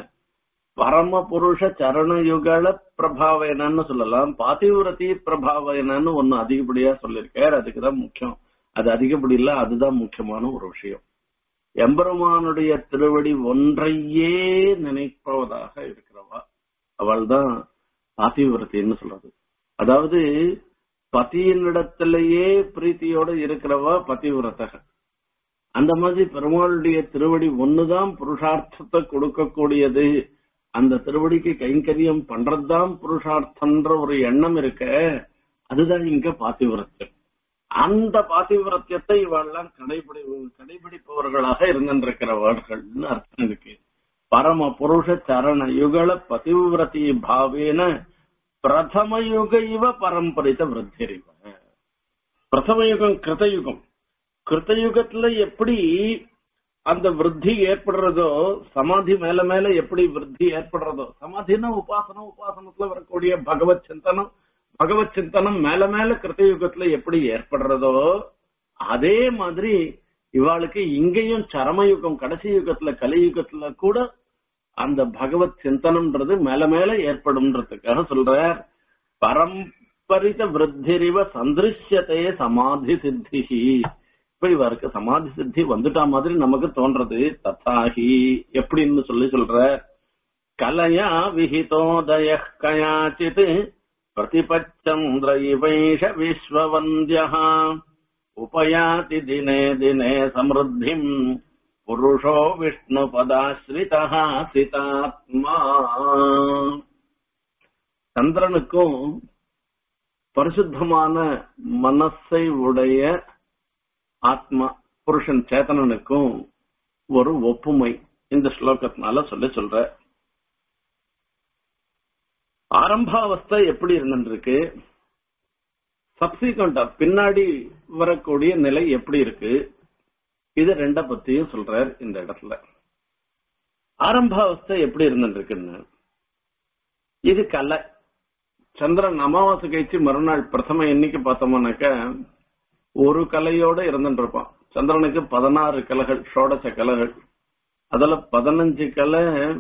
பரம புருஷ சரணயுகள பிரபாவேனன்னு சொல்லலாம் பாதிவிரதி பிரபாவேனன்னு ஒன்னு அதிகப்படியா சொல்லியிருக்கார் அதுக்குதான் முக்கியம் அது அதிகப்படி இல்ல அதுதான் முக்கியமான ஒரு விஷயம் எம்பெருமானுடைய திருவடி ஒன்றையே நினைப்பவதாக இருக்கிறவா அவள் தான் பாதிவிரத்தின்னு சொல்றது அதாவது பதியினிடத்திலேயே பிரீத்தியோட இருக்கிறவா பதிவிரதகன் அந்த மாதிரி பெருமாளுடைய திருவடி ஒண்ணுதான் புருஷார்த்தத்தை கொடுக்கக்கூடியது அந்த திருவடிக்கு கைங்கரியம் பண்றதுதான் புருஷார்த்தம்ன்ற ஒரு எண்ணம் இருக்க அதுதான் இங்க பாத்திவிரத்தியம் அந்த பாத்திவிரத்தியத்தை இவெல்லாம் கடைபிடி கடைபிடிப்பவர்களாக இருந்திருக்கிறவர்கள்னு அர்த்தம் இருக்கு பரம புருஷ சரண யுகல பதிவிரதி பாவேன பிரதம யுக இவ பரம்பரித்த விருத்திரிவ பிரதம யுகம் கிருதயுகம் கிருத்தயுகத்துல எப்படி அந்த விருத்தி ஏற்படுறதோ சமாதி மேல மேல எப்படி விருத்தி ஏற்படுறதோ சமாதினா உபாசனம் உபாசனத்துல வரக்கூடிய பகவத் சிந்தனம் பகவத் சிந்தனம் மேல மேல கிருத்தயுகத்துல எப்படி ஏற்படுறதோ அதே மாதிரி இவாளுக்கு இங்கேயும் சரமயுகம் கடைசி யுகத்துல கலியுகத்துல கூட அந்த பகவத் சிந்தனம்ன்றது மேல மேல ஏற்படும்ன்றதுக்காக சொல்றார் பரம்பரித விருத்திரிவ சந்திருஷ்யத்தே சமாதி சித்திஹி இப்ப இவருக்கு சமாதி சித்தி வந்துட்டா மாதிரி நமக்கு தோன்றது தத்தாகி எப்படின்னு சொல்லி சொல்ற கலையா விஹிதோதய கயாச்சித் பிரதிபச்சந்திர இவைஷ விஸ்வவந்தியா உபயாதி தினே தினே சமிருத்திம் புருஷோ விஷ்ணு பதாஸ்ரிதா சிதாத்மா சந்திரனுக்கும் பரிசுத்தமான மனசை உடைய ஆத்மா புருஷன் சேத்தனனுக்கும் ஒரு ஒப்புமை இந்த ஸ்லோகத்தினால சொல்லி சொல்ற ஆரம்பாவஸ்தை எப்படி இருந்துருக்கு சப்சிக்வெண்டா பின்னாடி வரக்கூடிய நிலை எப்படி இருக்கு இது ரெண்ட பத்தியும் சொல்றார் இந்த இடத்துல ஆரம்பாவஸ்தை எப்படி இருந்துருக்குன்னு இது கலை சந்திரன் அமாவாசை கழிச்சு மறுநாள் பிரதம எண்ணிக்கை பார்த்தோம்னாக்க ஒரு கலையோட இருந்துட்டு இருப்பான் சந்திரனுக்கு பதினாறு கலைகள் ஷோடச கலைகள் அதுல பதினஞ்சு கலை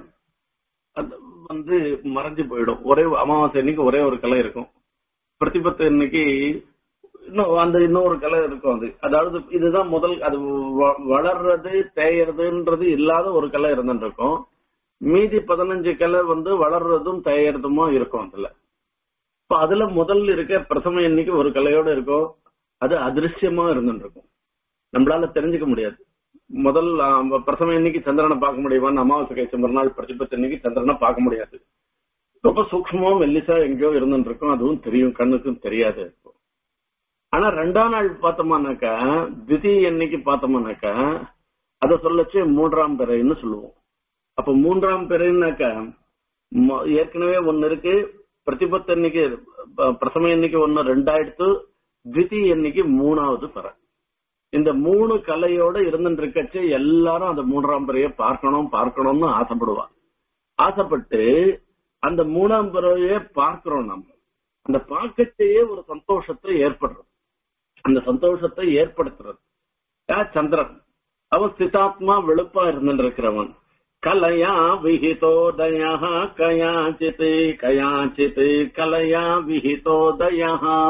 அது வந்து மறைஞ்சு போயிடும் ஒரே அமாவாசை அன்னைக்கு ஒரே ஒரு கலை இருக்கும் பிரதிபத்து இன்னைக்கு இன்னும் அந்த இன்னொரு கலை இருக்கும் அது அதாவது இதுதான் முதல் அது வ- வளர்றது தேயறதுன்றது இல்லாத ஒரு கலை இருந்துட்டு இருக்கும் மீதி பதினஞ்சு கலை வந்து வளர்றதும் தேயறதுமா இருக்கும் அதுல இப்ப அதுல முதல் இருக்க பிரதம எண்ணிக்கை ஒரு கலையோட இருக்கும் அது அதிருஷ்யமா இருந்துட்டு இருக்கும் நம்மளால தெரிஞ்சுக்க முடியாது முதல் ஆ, பிரதம எண்ணிக்கை சந்திரனை பார்க்க முடியுமான்னு அமாவாசை கழிச்ச மறுநாள் பிரதிபத்து அன்னைக்கு சந்திரனை பார்க்க முடியாது ரொம்ப சூக்ஷ்மமா மெல்லிசா எங்கேயோ இருந்துட்டு இருக்கும் அதுவும் தெரியும் கண்ணுக்கும் தெரியாது இருக்கும் ஆனா ரெண்டாம் நாள் பார்த்தோம்னாக்கா திதி எண்ணிக்கை பார்த்தோம்னாக்கா அதை சொல்லச்சு மூன்றாம் பிறைன்னு சொல்லுவோம் அப்ப மூன்றாம் பிறைன்னாக்கா மொ- ஏற்கனவே ஒன்னு இருக்கு பிரதிபத்து எண்ணிக்கை ப- பிரசம எண்ணிக்கை ஒன்னு ரெண்டாயிரத்து திதி எண்ணிக்கை மூணாவது பிறை இந்த மூணு கலையோட இருந்துட்டு இருக்கச்சு எல்லாரும் அந்த மூன்றாம் பிறையை பார்க்கணும் பார்க்கணும்னு ஆசைப்படுவா ஆசைப்பட்டு அந்த மூணாம் பிறவையே பார்க்கிறோம் நம்ம அந்த பார்க்கச்சேயே ஒரு சந்தோஷத்தை ஏற்படுறது அந்த சந்தோஷத்தை ஏற்படுத்துறது யார் சந்திரன் அவன் சிதாத்மா வெளுப்பா இருந்துட்டு இருக்கிறவன் கலையா விஹிதோதயா கயாச்சித் கயாச்சித் கலையா விஹிதோதயா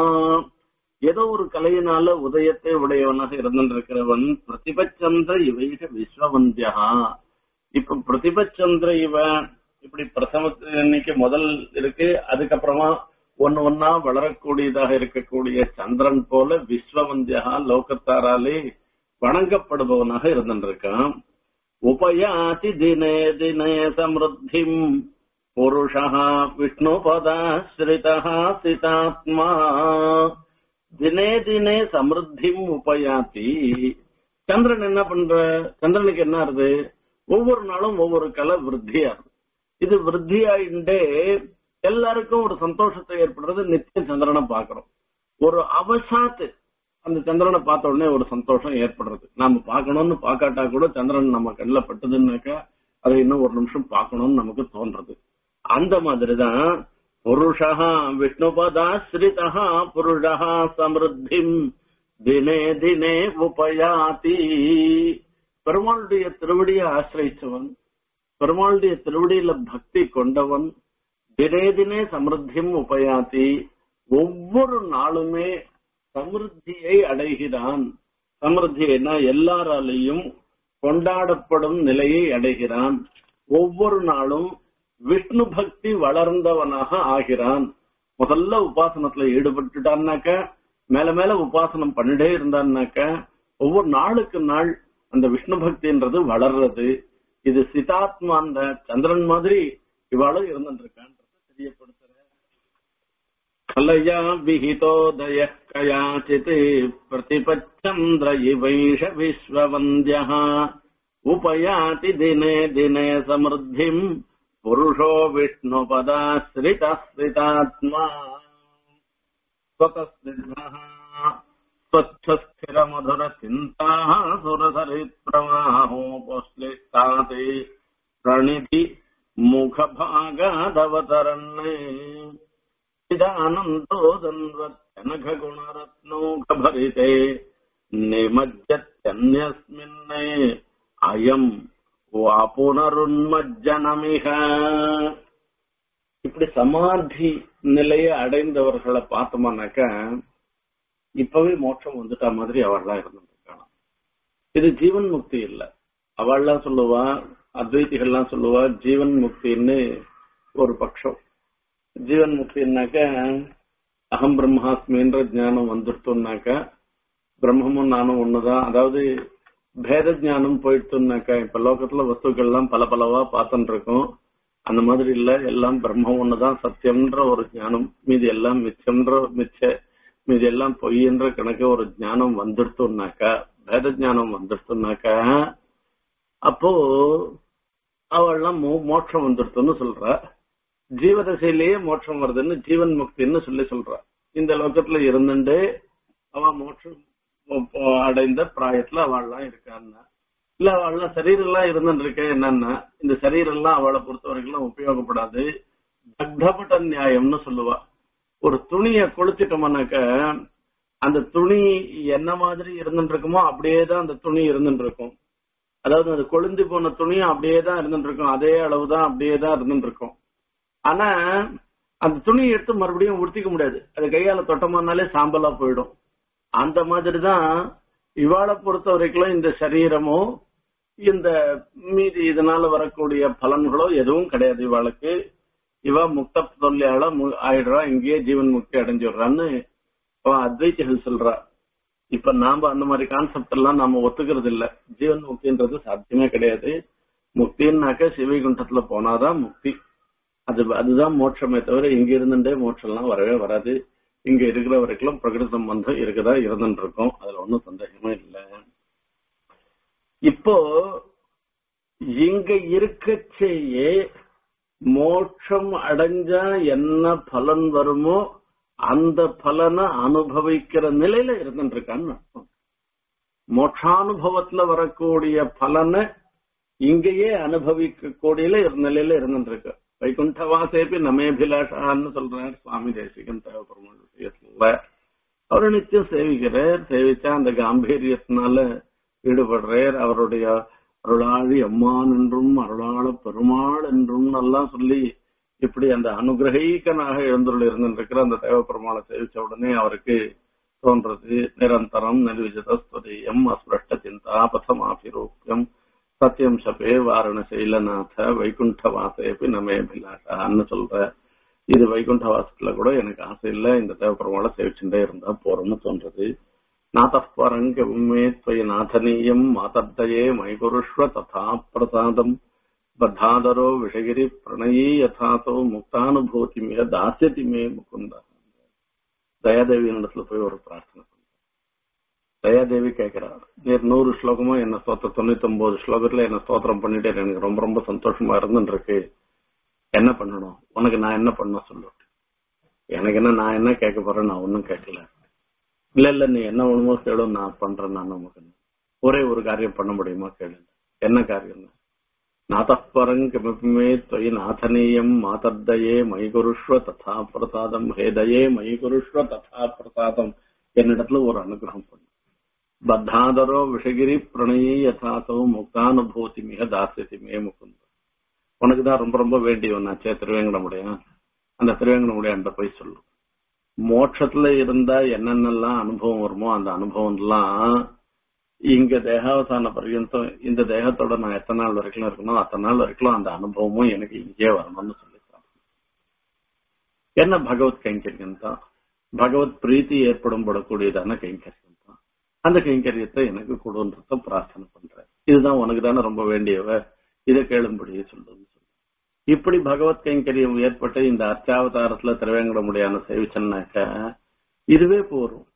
ஏதோ ஒரு கலையினால உதயத்தை உடையவனாக இருந்துட்டு இருக்கிறவன் பிரதிபச்சந்திர இவைக விஸ்வவந்தியா இப்ப பிரதிபச்சந்திர இவ இப்படி பிரசவ இன்னைக்கு முதல் இருக்கு அதுக்கப்புறமா ஒன்னு ஒன்னா வளரக்கூடியதாக இருக்கக்கூடிய சந்திரன் போல விஸ்வவந்தியா லோகத்தாராலே வணங்கப்படுபவனாக இருந்திருக்கான் உபயாதி தினே தினே சமிருத்திம் புருஷா விஷ்ணுபதாஸ்ரிதா சிதாத்மா தினே தினே சமிருத்திம் உபயாதி சந்திரன் என்ன பண்ற சந்திரனுக்கு என்ன ஆறுது ஒவ்வொரு நாளும் ஒவ்வொரு கலை விருத்தியா இருக்கு இது விருத்தியாயிண்டே எல்லாருக்கும் ஒரு சந்தோஷத்தை ஏற்படுறது நித்தியம் சந்திரனை பாக்குறோம் ஒரு அவசாத்து அந்த சந்திரனை பார்த்த உடனே ஒரு சந்தோஷம் ஏற்படுறது நாம பார்க்கணும்னு பார்க்காட்டா கூட சந்திரன் நம்ம கண்ணில் பட்டுதுன்னாக்கா அதை இன்னும் ஒரு நிமிஷம் பார்க்கணும்னு நமக்கு தோன்றது அந்த மாதிரிதான் புருஷா விஷ்ணுபதாஸ்ரிதா புருஷா சமிருத்திம் தினே தினே உபயாதி பெருமாளுடைய திருவடியை ஆசிரியச்சவன் பெருமாளுடைய திருவடியில பக்தி கொண்டவன் தினே தினே சமிருத்தியும் உபயாதி ஒவ்வொரு நாளுமே சமிருத்தியை அடைகிறான் சமிருத்தினா எல்லாராலையும் கொண்டாடப்படும் நிலையை அடைகிறான் ஒவ்வொரு நாளும் விஷ்ணு பக்தி வளர்ந்தவனாக ஆகிறான் முதல்ல உபாசனத்துல ஈடுபட்டுட்டான்னாக்க மேல மேல உபாசனம் பண்ணிட்டே இருந்தான்னாக்க ஒவ்வொரு நாளுக்கு நாள் அந்த விஷ்ணு பக்தின்றது வளர்றது இது சிதாத்மா அந்த சந்திரன் மாதிரி இவாளும் இருந்துருக்கான்றத தெரியப்படுத்துற கலையா விஹிதோதய கயாச்சித் பிரதிபச்சந்திர இவைஷ விஸ்வவந்திய உபயாதி தினே தினே சமிருத்திம் புருஷோ விஷ்ணுபதாஸ்ரிதாத்மா स्वतस्निग्धः स्वच्छस्थिरमधुरचिन्ताः सुरसरिप्रवाहोपश्लिष्टाति प्रणिधि मुखभागादवतरन् इदानन्दो दन्वत्यनघगुणरत्नौघभरिते निमज्जत्यन्यस्मिन् अयम् वा पुनरुन्मज्जनमिह இப்படி சமாதி நிலையை அடைந்தவர்களை பார்த்தோம்னாக்கா இப்பவே மோட்சம் வந்துட்ட மாதிரி அவள்லாம் இருந்துருக்காளாம் இது ஜீவன் முக்தி இல்ல அவள்லாம் சொல்லுவா அத்வைதிகள்லாம் சொல்லுவா ஜீவன் முக்தின்னு ஒரு பட்சம் ஜீவன் முக்தின்னாக்க அகம் பிரம்மாஸ்மின்ற ஞானம் வந்துட்டோம்னாக்கா பிரம்மமும் நானும் ஒண்ணுதான் அதாவது பேத ஞானம் போயிட்டுனாக்கா இப்ப லோகத்துல வஸ்துக்கள்லாம் பல பலவா பார்த்துட்டு இருக்கோம் அந்த மாதிரி இல்ல எல்லாம் பிரம்மம் ஒண்ணுதான் சத்தியம்ன்ற ஒரு ஞானம் மீதி எல்லாம் மிச்சம்ன்ற மிச்ச மீதி எல்லாம் பொய்ன்ற கணக்கு ஒரு ஞானம் வந்துடுத்தோம்னாக்கா வேத ஞானம் வந்துடுத்தோம்னாக்கா அப்போ அவள்லாம் மோ- மோட்சம் வந்துடுத்துன்னு சொல்றா ஜீவதசையிலேயே மோட்சம் வருதுன்னு ஜீவன் முக்தின்னு சொல்லி சொல்றா இந்த லோகத்துல இருந்துட்டு அவ மோட்சம் அடைந்த பிராயத்துல அவள்லாம் இருக்கான்னா இல்ல அவள்லாம் சரீரம் எல்லாம் இருந்துட்டு இருக்க என்னன்னா இந்த சரீரம் எல்லாம் அவளை பொறுத்த வரைக்கும் உபயோகப்படாது தக்தபட்ட நியாயம்னு சொல்லுவா ஒரு துணிய கொளுத்திட்டோம்னாக்க அந்த துணி என்ன மாதிரி இருந்துட்டு இருக்குமோ அப்படியே தான் அந்த துணி இருந்துட்டு இருக்கும் அதாவது அது கொழுந்து போன துணியும் அப்படியே தான் இருந்துட்டு இருக்கும் அதே அளவு தான் அப்படியே தான் இருந்துட்டு இருக்கும் ஆனா அந்த துணியை எடுத்து மறுபடியும் உடுத்திக்க முடியாது அது கையால தொட்டமானாலே சாம்பலா போயிடும் அந்த மாதிரி தான் இவாளை பொறுத்த வரைக்கும் இந்த சரீரமோ இந்த மீதி இதனால வரக்கூடிய பலன்களோ எதுவும் கிடையாது இவாளுக்கு இவ முக்த தொல்லையால ஆயிடுறா இங்கேயே ஜீவன் முக்தி அடைஞ்சிடுறான்னு அவன் அத்வைத்திகள் சொல்றா இப்ப நாம அந்த மாதிரி கான்செப்ட் எல்லாம் நாம ஒத்துக்கிறது இல்ல ஜீவன் முக்தின்றது சாத்தியமே கிடையாது முக்தின்னாக்க சிவகுண்டத்துல போனாதான் முக்தி அது அதுதான் மோட்சமே தவிர இங்க இருந்துட்டே மோட்சம் எல்லாம் வரவே வராது இங்க இருக்கிற வரைக்கும் பிரகிருத சம்பந்தம் இருக்குதா இருந்துட்டு இருக்கோம் அதுல ஒன்றும் சந்தேகமே இல்லை இப்போ இங்க இருக்கச்சேயே மோட்சம் அடைஞ்சா என்ன பலன் வருமோ அந்த பலனை அனுபவிக்கிற நிலையில இருந்துட்டு இருக்கான்னு அர்த்தம் மோட்சானுபவத்துல வரக்கூடிய பலனை இங்கேயே அனுபவிக்க கூடிய நிலையில இருந்துட்டு இருக்கு வைகுண்டவாசேபி நமேபிலாஷான்னு சொல்றார் சுவாமி தேசிகன் தேவபெருமாள் விஷயத்துல அவரை நிச்சயம் சேவிக்கிறார் சேவிச்சா அந்த காம்பீரியத்தினால ஈடுபடுறார் அவருடைய அருளாழி அம்மான் என்றும் அருளாள பெருமாள் என்றும் எல்லாம் சொல்லி இப்படி அந்த அனுகிரகீக்கனாக எழுந்துள்ள இருந்திருக்கிற அந்த தேவப்பெருமாளை சேவிச்ச உடனே அவருக்கு தோன்றது நிரந்தரம் நிர்விஜதஸ்வதீயம் அஸ்பிரஷ்ட சிந்தா பதமாபிரூப்பியம் சத்தியம் சபே வாரணசைலநாத வைகுண்ட வாசேபி நமே பிலாஷான்னு சொல்ற இது வைகுண்ட வாசத்துல கூட எனக்கு ஆசை இல்ல இந்த தேவப்பெருமாளை சேவிச்சுட்டே இருந்தா போறோம்னு தோன்றது நாதப்பரங்க உண்மே துவய நாதனீயம் மாதர்தயே மைகுருஷ்வ ததா பிரசாதம் பத்தாதரோ விஷகிரி பிரணயி யதாசோ முக்தானுபூதி மிக தாசியதி மே முகுந்த தயாதேவி இடத்துல போய் ஒரு பிரார்த்தனை பண்ண தயாதேவி கேட்கிறார் நீர் நூறு ஸ்லோகமும் என்ன ஸ்தோத்திரம் தொண்ணூத்தி ஒன்பது ஸ்லோகத்துல என்ன ஸ்தோத்திரம் பண்ணிட்டு எனக்கு ரொம்ப ரொம்ப சந்தோஷமா இருந்துட்டு இருக்கு என்ன பண்ணணும் உனக்கு நான் என்ன பண்ண சொல்லு எனக்கு என்ன நான் என்ன கேட்க போறேன் நான் ஒன்னும் கேட்கல இல்ல இல்ல நீ என்ன வேணுமோ கேளு நான் பண்றேன் நான் நமக்கு ஒரே ஒரு காரியம் பண்ண முடியுமா கேளு என்ன காரியம் நாதப்பரம் கிமபிமே தொய் நாதனீயம் மாதர்தயே மைகுருஷ்வ ததா பிரசாதம் ஹேதயே மைகுருஷ்வ ததா பிரசாதம் என்னிடத்துல ஒரு அனுகிரகம் பண்ணு பத்தாதரோ விஷகிரி பிரணயி யதாசோ முக்தானுபூதி மிக தாசியதி மே முகுந்த உனக்கு தான் ரொம்ப ரொம்ப வேண்டியவனாச்சே திருவேங்கடமுடையான் அந்த திருவேங்கடமுடைய அந்த போய் சொல்லு மோட்சத்துல இருந்தா என்னென்னலாம் அனுபவம் வருமோ அந்த அனுபவம் எல்லாம் இங்க தேகாவசான பர்யந்தம் இந்த தேகத்தோட நான் எத்தனை நாள் வரைக்கும் இருக்கணும் அத்தனை நாள் வரைக்கும் அந்த அனுபவமும் எனக்கு இங்கே வரணும்னு சொல்லிட்டான் என்ன பகவத் கைங்கரியம் தான் பகவத் பிரீத்தி ஏற்படும் படக்கூடியதான கைங்கரியம் தான் அந்த கைங்கரியத்தை எனக்கு கொடுன்றத பிரார்த்தனை பண்றேன் இதுதான் உனக்கு தானே ரொம்ப வேண்டியவ இதை கேளும்படியே சொல்லுன்னு சொல்லு இப்படி பகவத் கைங்கரியம் ஏற்பட்டு இந்த அர்ச்சாவதாரத்துல திருவேங்கட முடியான சேவிச்சன்னாக்க இதுவே போரும்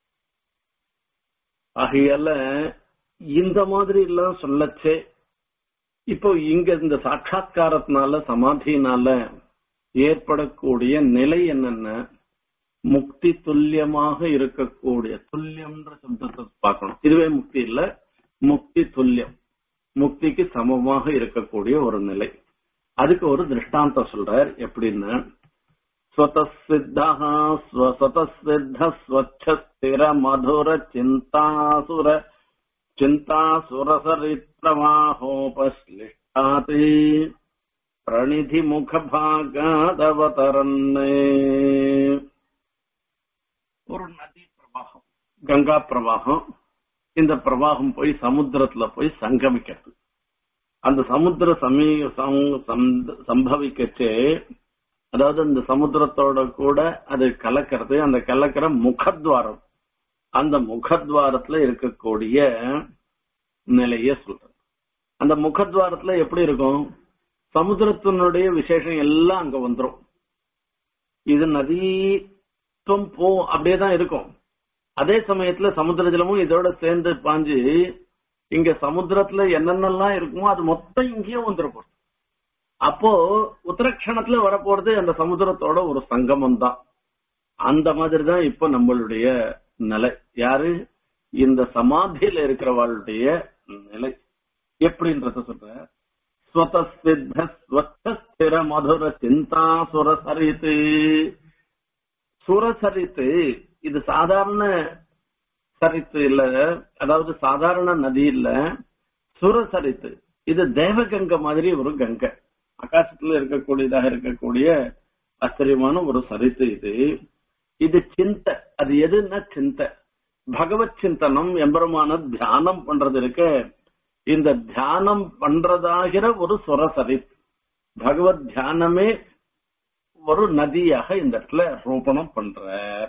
ஆகையால இந்த மாதிரி எல்லாம் சொல்லச்சே இப்போ இங்க இந்த சாட்சா்காரத்தினால சமாதியினால ஏற்படக்கூடிய நிலை என்னென்ன முக்தி துல்லியமாக இருக்கக்கூடிய துல்லியம்ன்ற சப்தத்தை பார்க்கணும் இதுவே முக்தி இல்ல முக்தி துல்லியம் முக்திக்கு சமமாக இருக்கக்கூடிய ஒரு நிலை அதுக்கு ஒரு திருஷ்டாந்தம் சொல்றார் எப்படின்னு स्वतःसिद्धः स्वतःसिद्ध स्वच्छ स्थिर मधुर चिन्तासुर चिन्तासुरसरिप्रवाहोपश्लिष्टाति प्रणिधि मुखभागादवतरन् ஒரு நதி பிரவாகம் கங்கா பிரவாகம் இந்த பிரவாகம் போய் சமுத்திரத்துல போய் சங்கமிக்கிறது அந்த சமுத்திர சமீ சம்பவிக்கச்சே அதாவது இந்த சமுத்திரத்தோட கூட அது கலக்கிறது அந்த கலக்கிற முகத்வாரம் அந்த முகத்வாரத்துல இருக்கக்கூடிய நிலைய சொல்றது அந்த முகத்வாரத்துல எப்படி இருக்கும் சமுத்திரத்தினுடைய விசேஷம் எல்லாம் அங்க வந்துரும் இது நதித்துவம் போ அப்படியே தான் இருக்கும் அதே சமயத்துல சமுத்திர ஜலமும் இதோட சேர்ந்து பாஞ்சு இங்க சமுத்திரத்துல என்னென்னலாம் இருக்குமோ அது மொத்தம் இங்கேயும் வந்துருக்கும் அப்போ உத்தரக்ஷணத்துல வரப்போறது அந்த சமுத்திரத்தோட ஒரு சங்கமம் தான் அந்த மாதிரி தான் இப்ப நம்மளுடைய நிலை யாரு இந்த சமாதியில இருக்கிறவாளுடைய நிலை எப்படின்றத சொல்ற ஸ்வதசித்த ஸ்வஸ்திர மதுர சிந்தா சுரசரித்து சுரசரித்து இது சாதாரண சரித்து இல்ல அதாவது சாதாரண நதி இல்ல சுரசரித்து இது தேவகங்கை மாதிரி ஒரு கங்கை ஆகாசத்துல இருக்கக்கூடியதாக இருக்கக்கூடிய ஆச்சரியமான ஒரு சரித்து இது இது சிந்தை அது எதுன்னா சிந்தை பகவத் சிந்தனம் எம்பெருமான தியானம் பண்றது இருக்க இந்த தியானம் பண்றதாகிற ஒரு சுரசரித் பகவத் தியானமே ஒரு நதியாக இந்த இடத்துல ரூபணம் பண்ற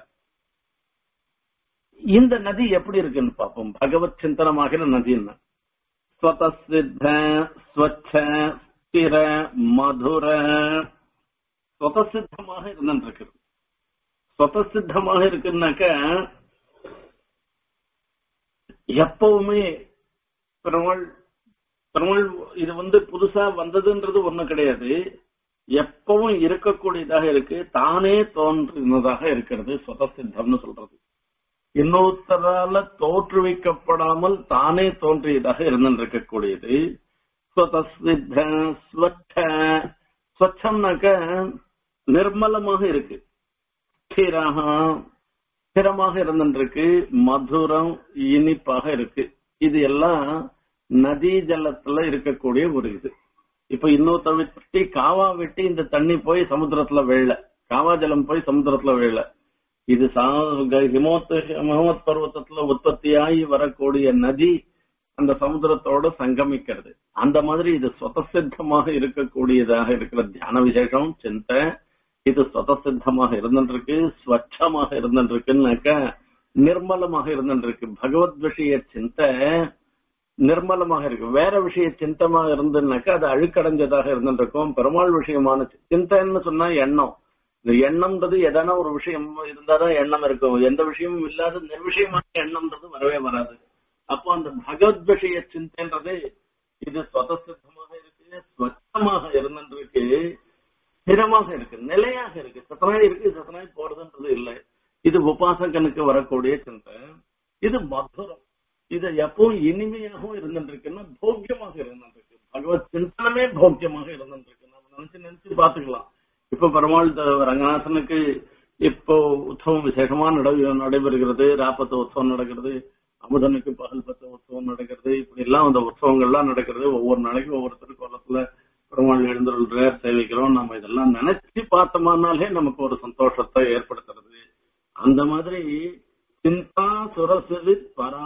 இந்த நதி எப்படி இருக்குன்னு பார்ப்போம் பகவத் சிந்தனமாகிற நதின்னு ஸ்வதசித்த ஸ்வச்ச ஸ்திர மதுர ஸ்வதசித்தமாக இருந்துருக்கு ஸ்வதசித்தமாக இருக்குன்னாக்க எப்பவுமே பெருமாள் பெருமாள் இது வந்து புதுசா வந்ததுன்றது ஒண்ணு கிடையாது எப்பவும் இருக்கக்கூடியதாக இருக்கு தானே தோன்றினதாக இருக்கிறது சுதசித்தம்னு சொல்றது இன்னொருத்தரால தோற்றுவிக்கப்படாமல் தானே தோன்றியதாக இருந்திருக்கக்கூடியது ஸ்வதசித்த ஸ்வச்ச ஸ்வச்சம்னாக்க நிர்மலமாக இருக்கு ஸ்திரஹ ஸ்திரமாக இருந்திருக்கு மதுரம் இனிப்பாக இருக்கு இது எல்லாம் நதி ஜலத்துல இருக்கக்கூடிய ஒரு இது இப்ப இன்னொருத்த வெட்டி காவா வெட்டி இந்த தண்ணி போய் சமுத்திரத்துல வெள்ள காவா ஜலம் போய் சமுத்திரத்துல வெள்ள இது ஹிமோத் ஹிமோத் பர்வத்தத்துல உற்பத்தியாகி வரக்கூடிய நதி அந்த சமுத்திரத்தோட சங்கமிக்கிறது அந்த மாதிரி இது சுதசித்தமாக இருக்கக்கூடியதாக இருக்கிற தியான விசேஷம் சிந்தை இது சுதசித்தமாக இருந்துருக்கு ஸ்வச்சமாக இருந்துருக்குன்னாக்க நிர்மலமாக இருந்துருக்கு பகவத் விஷய சிந்தை நிர்மலமாக இருக்கு வேற விஷய சிந்தமாக இருந்துனாக்கா அது அழுக்கடைஞ்சதாக இருந்துருக்கும் பெருமாள் விஷயமான சிந்தைன்னு சொன்னா எண்ணம் இந்த எண்ணம்ன்றது எதனா ஒரு விஷயம் இருந்தாதான் எண்ணம் இருக்கும் எந்த விஷயமும் இல்லாத நிர்விஷயமான எண்ணம்ன்றது வரவே வராது அப்போ அந்த பகவத் விஷய சிந்தைன்றது இது சுதசித்தமாக இருக்கு ஸ்வச்சமாக இருந்துருக்கு ஸ்திரமாக இருக்கு நிலையாக இருக்கு சத்தனாய் இருக்கு சத்தனாய் போறதுன்றது இல்லை இது உபாசகனுக்கு வரக்கூடிய சிந்தை இது மதுரம் இது எப்பவும் இனிமையாகவும் இருந்துருக்குன்னா போக்கியமாக இருந்துருக்கு பகவத் சிந்தனமே போக்கியமாக இருந்துருக்கு நம்ம நினைச்சு நினைச்சு பாத்துக்கலாம் இப்ப பெருமாள் ரங்கநாதனுக்கு இப்போ உற்சவம் விசேஷமா நட நடைபெறுகிறது ராப்பத்து உற்சவம் நடக்கிறது அமுதனுக்கு பகல் பத்து உற்சவம் நடக்கிறது இப்படி எல்லாம் அந்த உற்சவங்கள்லாம் நடக்கிறது ஒவ்வொரு நாளைக்கு ஒவ்வொரு திருக்கோலத்துல பெருமாள் எழுந்துள்ள சேவிக்கிறோம் நம்ம இதெல்லாம் நினைச்சு பார்த்தோம்னாலே நமக்கு ஒரு சந்தோஷத்தை ஏற்படுத்துறது அந்த மாதிரி சிந்தா சுரசுவி பரா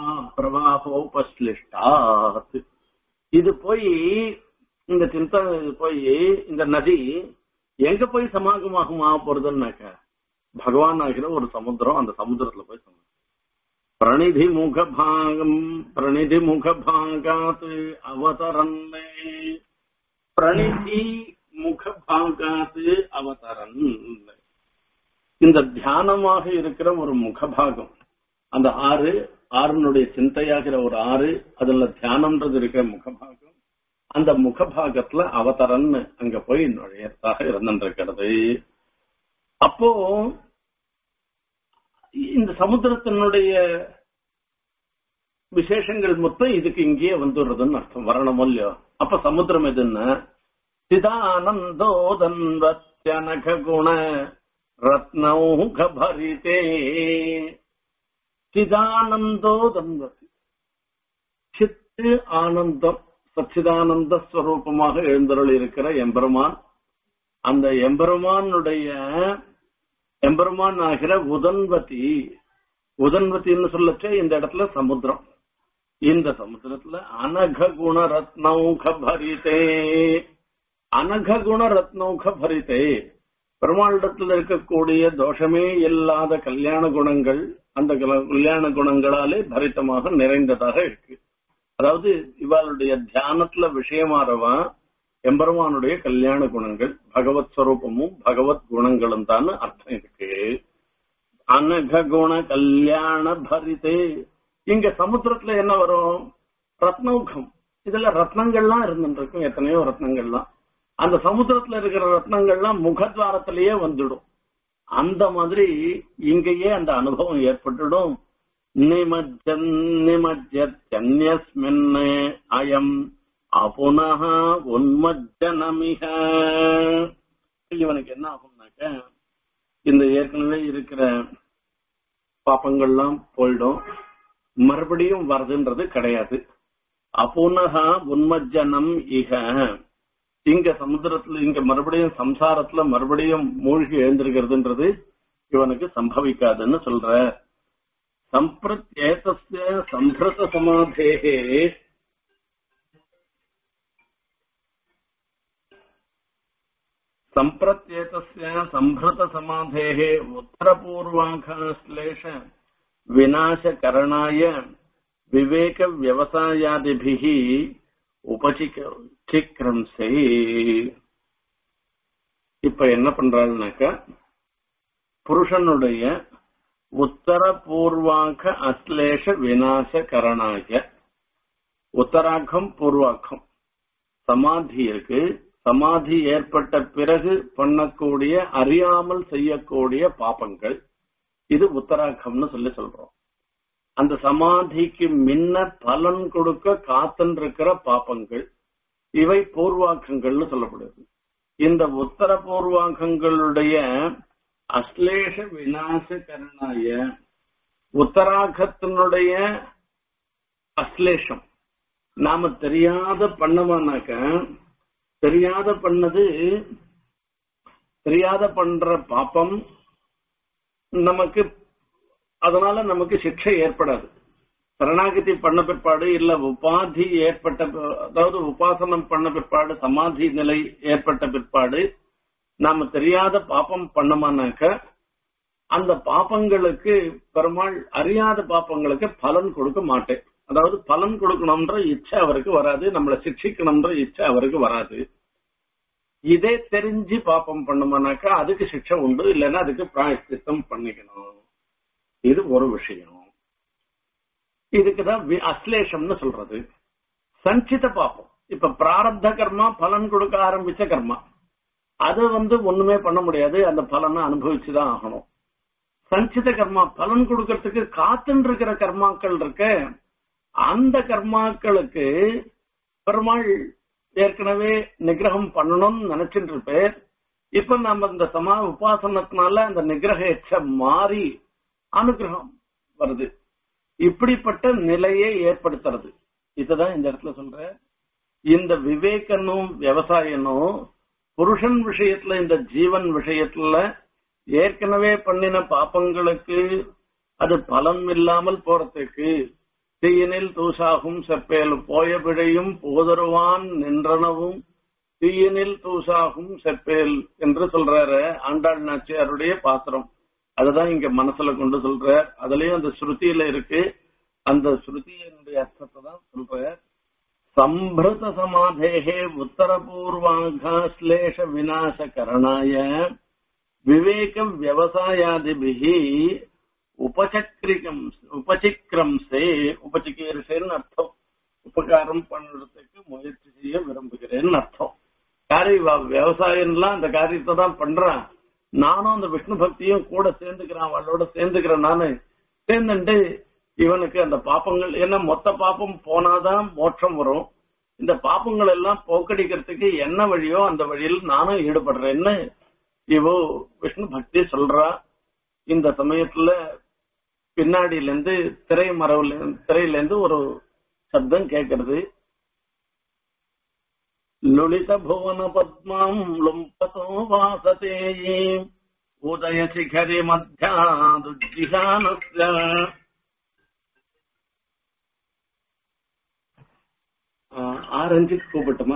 பிரவாகோபஸ்லிஷ்டாத் இது போய் இந்த சிந்தா போய் இந்த நதி எங்க போய் சமாகமாகும் ஆக போறதுன்னாக்க பகவான் ஆகிற ஒரு சமுத்திரம் அந்த சமுத்திரத்துல போய் சமாகம் பிரணிதி முகபாகம் பிரணிதி முகபாகாத் அவதரன்னே பிரணிதி முகபாகாத் அவதரன் இந்த தியானமாக இருக்கிற ஒரு முகபாகம் அந்த ஆறு ஆறுனுடைய சிந்தையாகிற ஒரு ஆறு அதுல தியானம்ன்றது இருக்கிற முகபாகம் அந்த முகபாகத்துல அவதரன் அங்க போய் நுழையத்தாக இருந்திருக்கிறது அப்போ இந்த சமுத்திரத்தினுடைய விசேஷங்கள் மொத்தம் இதுக்கு இங்கேயே வந்துடுறதுன்னு அர்த்தம் வரணும் இல்லையோ அப்ப சமுத்திரம் எதுன்னா சிதானந்தோதன்வத்யனக குண ரத்னௌகபரிதே சிதானந்தோ தன்வதி சித்து ஆனந்தம் சச்சிதானந்த ஸ்வரூபமாக எழுந்தருள் இருக்கிற எம்பெருமான் அந்த எம்பெருமானுடைய எம்பெருமான் ஆகிற உதன்வதி உதன்வத்தின்னு சொல்லச்சே இந்த இடத்துல சமுத்திரம் இந்த சமுத்திரத்துல அனக குண ரத்னௌக பரிதே அனக குண ரத்னௌக பரிதே பெருமாளிடத்தில் இருக்கக்கூடிய தோஷமே இல்லாத கல்யாண குணங்கள் அந்த கல்யாண குணங்களாலே பரித்தமாக நிறைந்ததாக இருக்கு அதாவது இவளுடைய தியானத்துல விஷயமாறவா எம்பெருமானுடைய கல்யாண குணங்கள் பகவத் ஸ்வரூபமும் பகவத் குணங்களும் தான் அர்த்தம் இருக்கு அனக குண கல்யாண பரிதே இங்க சமுத்திரத்துல என்ன வரும் ரத்னௌகம் இதுல ரத்னங்கள்லாம் இருந்துருக்கும் எத்தனையோ ரத்னங்கள்லாம் அந்த சமுத்திரத்துல இருக்கிற ரத்னங்கள்லாம் முகத்வாரத்திலேயே வந்துடும் அந்த மாதிரி இங்கேயே அந்த அனுபவம் ஏற்பட்டுடும் நிமஜ்ஜன் நிமஜ்ஜன்யஸ்மின் அயம் அபுனஹ உன்மஜ்ஜனமிக இவனுக்கு என்ன ஆகும்னாக்க இந்த ஏற்கனவே இருக்கிற பாப்பங்கள்லாம் போயிடும் மறுபடியும் வருதுன்றது கிடையாது அபுனஹா உன்மஜ்ஜனம் இக இங்க சமுத்திரத்துல இங்க மறுபடியும் சம்சாரத்துல மறுபடியும் மூழ்கி எழுந்திருக்கிறதுன்றது இவனுக்கு சம்பவிக்காதுன்னு சொல்ற சம்பிரத்யேதஸ்ய சம்பிரத சமாதேகே सम्प्रत्येतस्य सम्भृतसमाधेः उत्तरपूर्वाङ्घश्लेष विनाशकरणाय विवेकव्यवसायादिभिः உபசிக்கிரம்சை இப்ப என்ன பண்றாருனாக்க புருஷனுடைய உத்தர பூர்வாங்க அஸ்லேஷ விநாச கரணாய உத்தராக்கம் பூர்வாக்கம் சமாதி இருக்கு சமாதி ஏற்பட்ட பிறகு பண்ணக்கூடிய அறியாமல் செய்யக்கூடிய பாப்பங்கள் இது உத்தராகம்னு சொல்லி சொல்றோம் அந்த சமாதிக்கு முன்ன பலன் கொடுக்க காத்துன்னு இருக்கிற பாப்பங்கள் இவை பூர்வாக்கங்கள்னு சொல்லப்படுது இந்த உத்தர பூர்வாக்கங்களுடைய அஸ்லேஷ விநாச கரணாய உத்தராகத்தினுடைய அஸ்லேஷம் நாம தெரியாத பண்ணவானாக்க தெரியாத பண்ணது தெரியாத பண்ற பாப்பம் நமக்கு அதனால நமக்கு சிக்ஷை ஏற்படாது சரணாகதி பண்ண பிற்பாடு இல்ல உபாதி ஏற்பட்ட அதாவது உபாசனம் பண்ண பிற்பாடு சமாதி நிலை ஏற்பட்ட பிற்பாடு நாம தெரியாத பாப்பம் பண்ணமானாக்க அந்த பாப்பங்களுக்கு பெருமாள் அறியாத பாப்பங்களுக்கு பலன் கொடுக்க மாட்டேன் அதாவது பலன் கொடுக்கணும்ன்ற இச்சை அவருக்கு வராது நம்மளை சிக்ஷிக்கணும்ன்ற இச்சை அவருக்கு வராது இதே தெரிஞ்சு பாப்பம் பண்ணுமானாக்கா அதுக்கு சிக்ஷை உண்டு இல்லைன்னா அதுக்கு பிராயஷ்டித்தம் பண்ணிக்கணும் இது ஒரு விஷயம் இதுக்குதான் அஸ்லேஷம்னு சொல்றது சஞ்சித பாப்பம் இப்ப பிராரப்த கர்மா பலன் கொடுக்க ஆரம்பிச்ச கர்மா அது வந்து ஒண்ணுமே பண்ண முடியாது அந்த பலனை அனுபவிச்சுதான் ஆகணும் சஞ்சித கர்மா பலன் கொடுக்கறதுக்கு காத்துன்னு இருக்கிற கர்மாக்கள் இருக்க அந்த கர்மாக்களுக்கு பெருமாள் ஏற்கனவே நிகிரகம் பண்ணணும்னு நினைச்சிட்டு இருப்பேன் இப்ப நம்ம இந்த சமா உபாசனத்தினால அந்த நிகிரக எச்ச மாறி அனுகிரகம் வருது இப்படிப்பட்ட நிலையை ஏற்படுத்துறது இதுதான் இந்த இடத்துல சொல்ற இந்த விவேகனும் விவசாயனும் புருஷன் விஷயத்துல இந்த ஜீவன் விஷயத்துல ஏற்கனவே பண்ணின பாப்பங்களுக்கு அது பலம் இல்லாமல் போறதுக்கு தீயனில் தூசாகும் செப்பேல் போய பிழையும் போதருவான் நின்றனவும் தீயனில் தூசாகும் செப்பேல் என்று சொல்றாரு ஆண்டாள் நாச்சியாருடைய பாத்திரம் அதுதான் இங்க மனசுல கொண்டு சொல்ற அதுலயும் அந்த ஸ்ருதியில இருக்கு அந்த ஸ்ருதியினுடைய அர்த்தத்தை தான் சொல்ற சம்பிரத சமாதேகே உத்தர பூர்வாங்காஸ்லேஷ விநாச கரணாய விவேக விவசாயாதிபிகி உபசக்ரிகம் உபசிக்ரம்சே உபசிக்கிறேன்னு அர்த்தம் உபகாரம் பண்றதுக்கு முயற்சி செய்ய விரும்புகிறேன்னு அர்த்தம் காரிய விவசாயம்லாம் அந்த காரியத்தை தான் பண்றான் நானும் அந்த விஷ்ணு பக்தியும் கூட சேர்ந்துக்கிறேன் அவளோட சேர்ந்துக்கிறேன் நானு சேர்ந்துட்டு இவனுக்கு அந்த பாப்பங்கள் ஏன்னா மொத்த பாப்பம் போனாதான் மோட்சம் வரும் இந்த பாப்பங்கள் எல்லாம் போக்கடிக்கிறதுக்கு என்ன வழியோ அந்த வழியில் நானும் ஈடுபடுறேன்னு இவோ விஷ்ணு பக்தி சொல்றா இந்த சமயத்துல பின்னாடியில இருந்து திரை மரவுல திரையில இருந்து ஒரு சப்தம் கேட்கறது லுளித புவன பத்மாம் லும்பதோ வாசதே உதய சிகரி மத்தியாதுஜிகானஸ்ய ஆரஞ்சு கூப்பிட்டுமா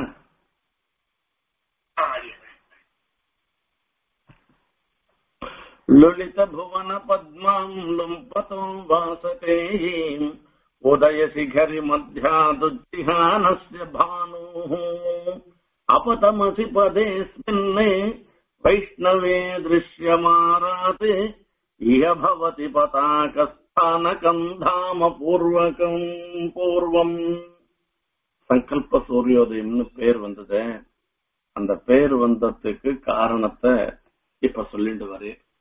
லுளித புவன பத்மாம் லும்பதோ வாசதே உதய சிகரி மத்தியாதுஜிகானஸ்ய பானுः अपतमसि पदेऽस्मिन् वैष्णवे दृश्यमारात् इह भवति पताकस्थानकम् धाम பூர்வகம் பூர்வம் சங்கல்ப சூரியோதயம்னு பேர் வந்தது அந்த பேர் வந்ததுக்கு காரணத்தை இப்ப சொல்லிட்டு வரேன்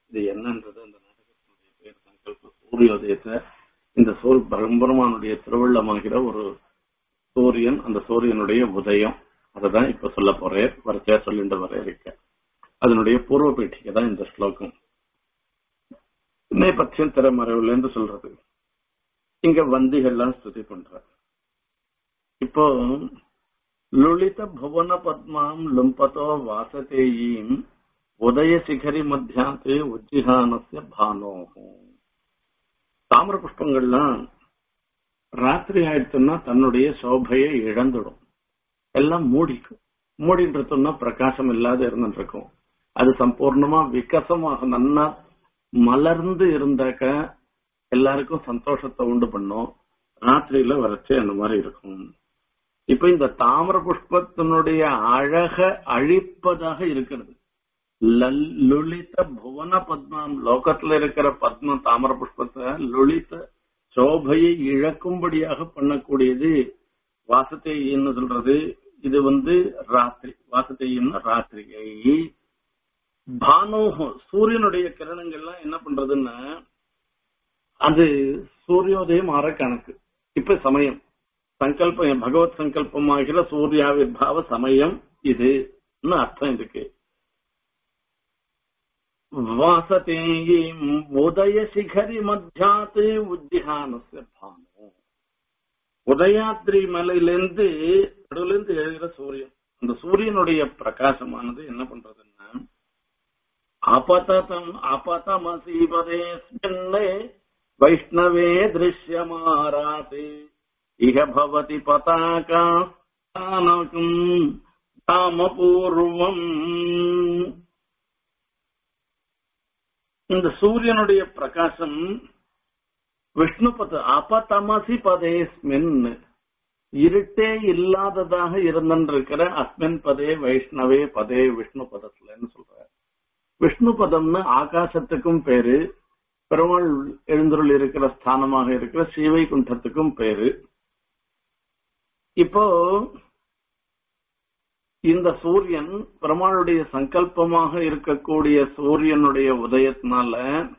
இது என்னன்றது அந்த நாடகத்தினுடைய பேர் சங்கல்ப சூரியோதயத்தை இந்த சூர் பிரம்மருமானுடைய திருவள்ளமாகிற ஒரு சூரியன் அந்த சூரியனுடைய உதயம் அததான் இப்ப சொல்ல போறேன் வரிசையா சொல்லிட்டு வர இருக்க அதனுடைய பூர்வ பீட்டிகை தான் இந்த ஸ்லோகம் நேபத்தியம் திறமறைவுல இருந்து சொல்றது இங்க வந்திகள்லாம் ஸ்துதி பண்ற இப்போ லுளித புவன பத்மாம் லும்பதோ வாசதேயீம் உதய சிகரி மத்தியாத்து உஜ்ஜிஹானஸ்ய பானோகும் தாமிர புஷ்பங்கள்லாம் ராத்திரி ஆயிடுச்சுன்னா தன்னுடைய சோபையை இழந்துடும் எல்லாம் மூடிக்கும் மூடின்றதுன்னா பிரகாசம் இல்லாத இருந்துட்டு இருக்கும் அது சம்பூர்ணமா விகசமாக நன்னா மலர்ந்து இருந்தாக்க எல்லாருக்கும் சந்தோஷத்தை உண்டு பண்ணும் ராத்திரியில வரைச்சு அந்த மாதிரி இருக்கும் இப்ப இந்த தாமிர புஷ்பத்தினுடைய அழக அழிப்பதாக இருக்கிறது லல்- லுளித புவன பத்மம் லோகத்துல இருக்கிற பத்ம தாமிர புஷ்பத்தை லுளித சோபையை இழக்கும்படியாக பண்ணக்கூடியது வாசத்தைன்னு சொல்றது இது வந்து ராத்திரி வாசத்தைன்னா ராத்திரியை பானோகம் சூரியனுடைய கிரணங்கள்லாம் என்ன பண்றதுன்னா அது சூரியோதயம் ஆற கணக்கு இப்ப சமயம் சங்கல்பம் பகவத் சங்கல்பமாகிற சூர்யாவிர்பாவ சமயம் இதுன்னு அர்த்தம் இதுக்கு வாசதேயும் உதய சிகரி மத்தியாத்து உத்தியானஸ்ய பானோ உதயாத்ரி மலையிலிருந்து நடுவுல இருந்து எழுகிற சூரியன் அந்த சூரியனுடைய பிரகாசமானது என்ன பண்றதுன்னா அபதம் அபதமசீபதேஸ்மின்னே வைஷ்ணவே திருஷ்யமாராது இக பவதி பதாகா ஸ்தானகம் தாமபூர்வம் இந்த சூரியனுடைய பிரகாசம் விஷ்ணு பத அபதமசி பதேஸ்மின் இருட்டே இல்லாததாக இருந்திருக்கிற அஸ்மின் பதே வைஷ்ணவே பதே விஷ்ணு பதத்துலன்னு சொல்ற விஷ்ணு பதம்னு ஆகாசத்துக்கும் பேரு பெருமாள் எழுந்தருள் இருக்கிற ஸ்தானமாக இருக்கிற சீவை குண்டத்துக்கும் பேரு இப்போ இந்த சூரியன் பெருமாளுடைய சங்கல்பமாக இருக்கக்கூடிய சூரியனுடைய உதயத்தினால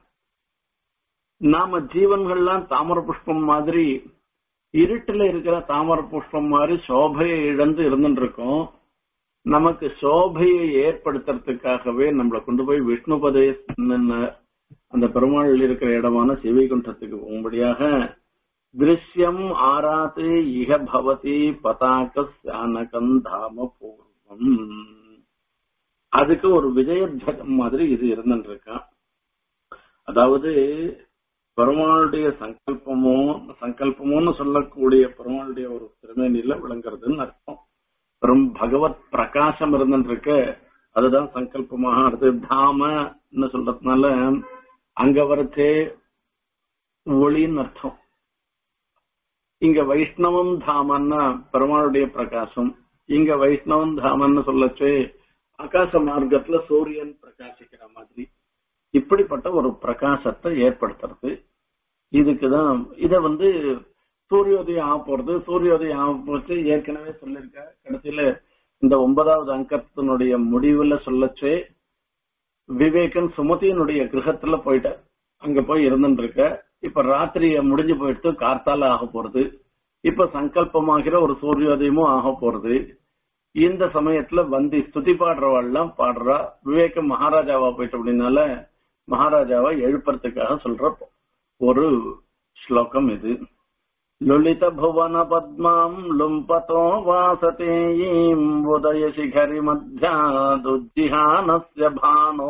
நாம ஜீவன்கள்லாம் தாமர புஷ்பம் மாதிரி இருட்டுல இருக்கிற தாமர புஷ்பம் மாதிரி சோபையை இழந்து இருந்துட்டு இருக்கோம் நமக்கு சோபையை ஏற்படுத்துறதுக்காகவே நம்மளை கொண்டு போய் விஷ்ணுபதே அந்த பெருமாள் இருக்கிற இடமான சிவைகுண்டத்துக்கு போகும்படியாக திருஷ்யம் ஆராத்து இக பவதி பதாக சானகம் தாம பூர்வம் அதுக்கு ஒரு விஜயத்வஜம் மாதிரி இது இருந்துட்டு இருக்கான் அதாவது பெருமாளுடைய சங்கல்பமோ சங்கல்பமோன்னு சொல்லக்கூடிய பெருமாளுடைய ஒரு திருமேனியில விளங்குறதுன்னு அர்த்தம் பெரும் பகவத் பிரகாசம் இருந்துட்டு இருக்க அதுதான் சங்கல்பமாக அடுத்து தாமன்னு சொல்றதுனால அங்க வரச்சே ஒளின்னு அர்த்தம் இங்க வைஷ்ணவம் தாமன்னா பெருமாளுடைய பிரகாசம் இங்க வைஷ்ணவம் தாமன்னு சொல்லச்சு ஆகாச மார்க்கத்துல சூரியன் பிரகாசிக்கிற மாதிரி இப்படிப்பட்ட ஒரு பிரகாசத்தை ஏற்படுத்துறது இதுக்குதான் இத வந்து சூரியோதயம் ஆக போறது சூரியோதயம் ஆக போச்சு ஏற்கனவே சொல்லிருக்க கடைசியில இந்த ஒன்பதாவது அங்கத்தினுடைய முடிவுல சொல்லச்சே விவேகன் சுமதியினுடைய கிரகத்துல போயிட்ட அங்க போய் இருந்துட்டு இருக்க இப்ப ராத்திரிய முடிஞ்சு போயிட்டு கார்த்தால ஆக போறது இப்ப சங்கல்பமாகிற ஒரு சூரியோதயமும் ஆக போறது இந்த சமயத்துல வந்தி ஸ்துதி பாடுறவாள்லாம் பாடுறா விவேக மகாராஜாவா போயிட்டு அப்படின்னால மகாராஜாவை எழுப்புறதுக்காக சொல்ற ஒரு ஸ்லோகம் இது லுலித புவன பத்மாம் லும்பதோ வாசதேயீம் உதய சிகரி மத்தியாதுஜிஹானஸ்ய பானோ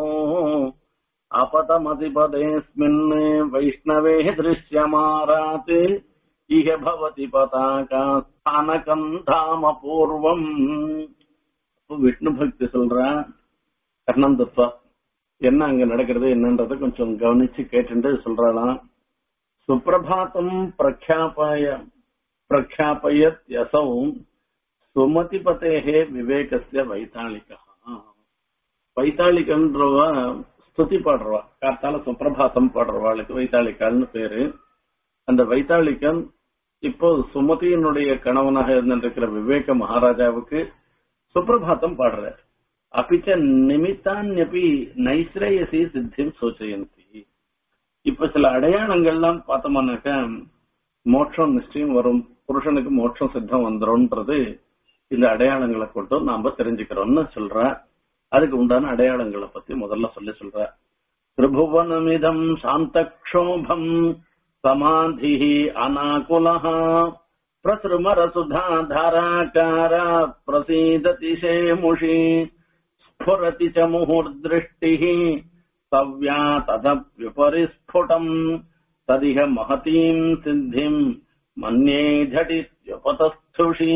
अपतमतिपदेऽस्मिन् वैष्णवे दृश्यमारात् इह भवति पताका ஸ்தானகம் தாம பூர்வம் விஷ்ணு பக்தி சொல்றா கர்ணம் தத்துவா என்ன அங்க நடக்கிறது என்னன்றத கொஞ்சம் கவனிச்சு கேட்டுட்டு சொல்றாளாம் சுப்பிரபாத்தம் பிரக்யாபய பிரக்யாபயத் யசௌ சுமதிபதேகே விவேகஸ்ய வைத்தாளிகா வைத்தாளிகன்றவ ஸ்துதி பாடுறவா காத்தால சுப்பிரபாதம் பாடுறவாளுக்கு வைத்தாளிக்கால்னு பேரு அந்த வைத்தாளிக்கன் இப்போ சுமதியினுடைய கணவனாக இருந்திருக்கிற விவேக மகாராஜாவுக்கு சுப்பிரபாதம் பாடுறார் அப்பிச்ச நிமித்தான்யபி நைஸ்ரேயசி சித்திம் சோச்சயந்தி இப்ப சில அடையாளங்கள்லாம் பார்த்தோம்னாக்க மோட்சம் நிச்சயம் வரும் புருஷனுக்கு மோட்சம் சித்தம் வந்துரும்ன்றது இந்த அடையாளங்களை கொண்டு நாம தெரிஞ்சுக்கிறோம்னு சொல்ற அதுக்கு உண்டான அடையாளங்களை பத்தி முதல்ல சொல்லி சொல்ற திரிபுவனமிதம் சாந்தக்ஷோபம் சமாதி அநாகுலः பிரசுமரசுதா தாராகாரா பிரசீததி சேமுஷி ஸ்புரதி ச முहुर्दृष्टिः சவ்யா ததப்யுபரிஸ்ஃபுடம் ததிக மகதீம் சித்திம் மன்யே झटित्युपतस्थुषी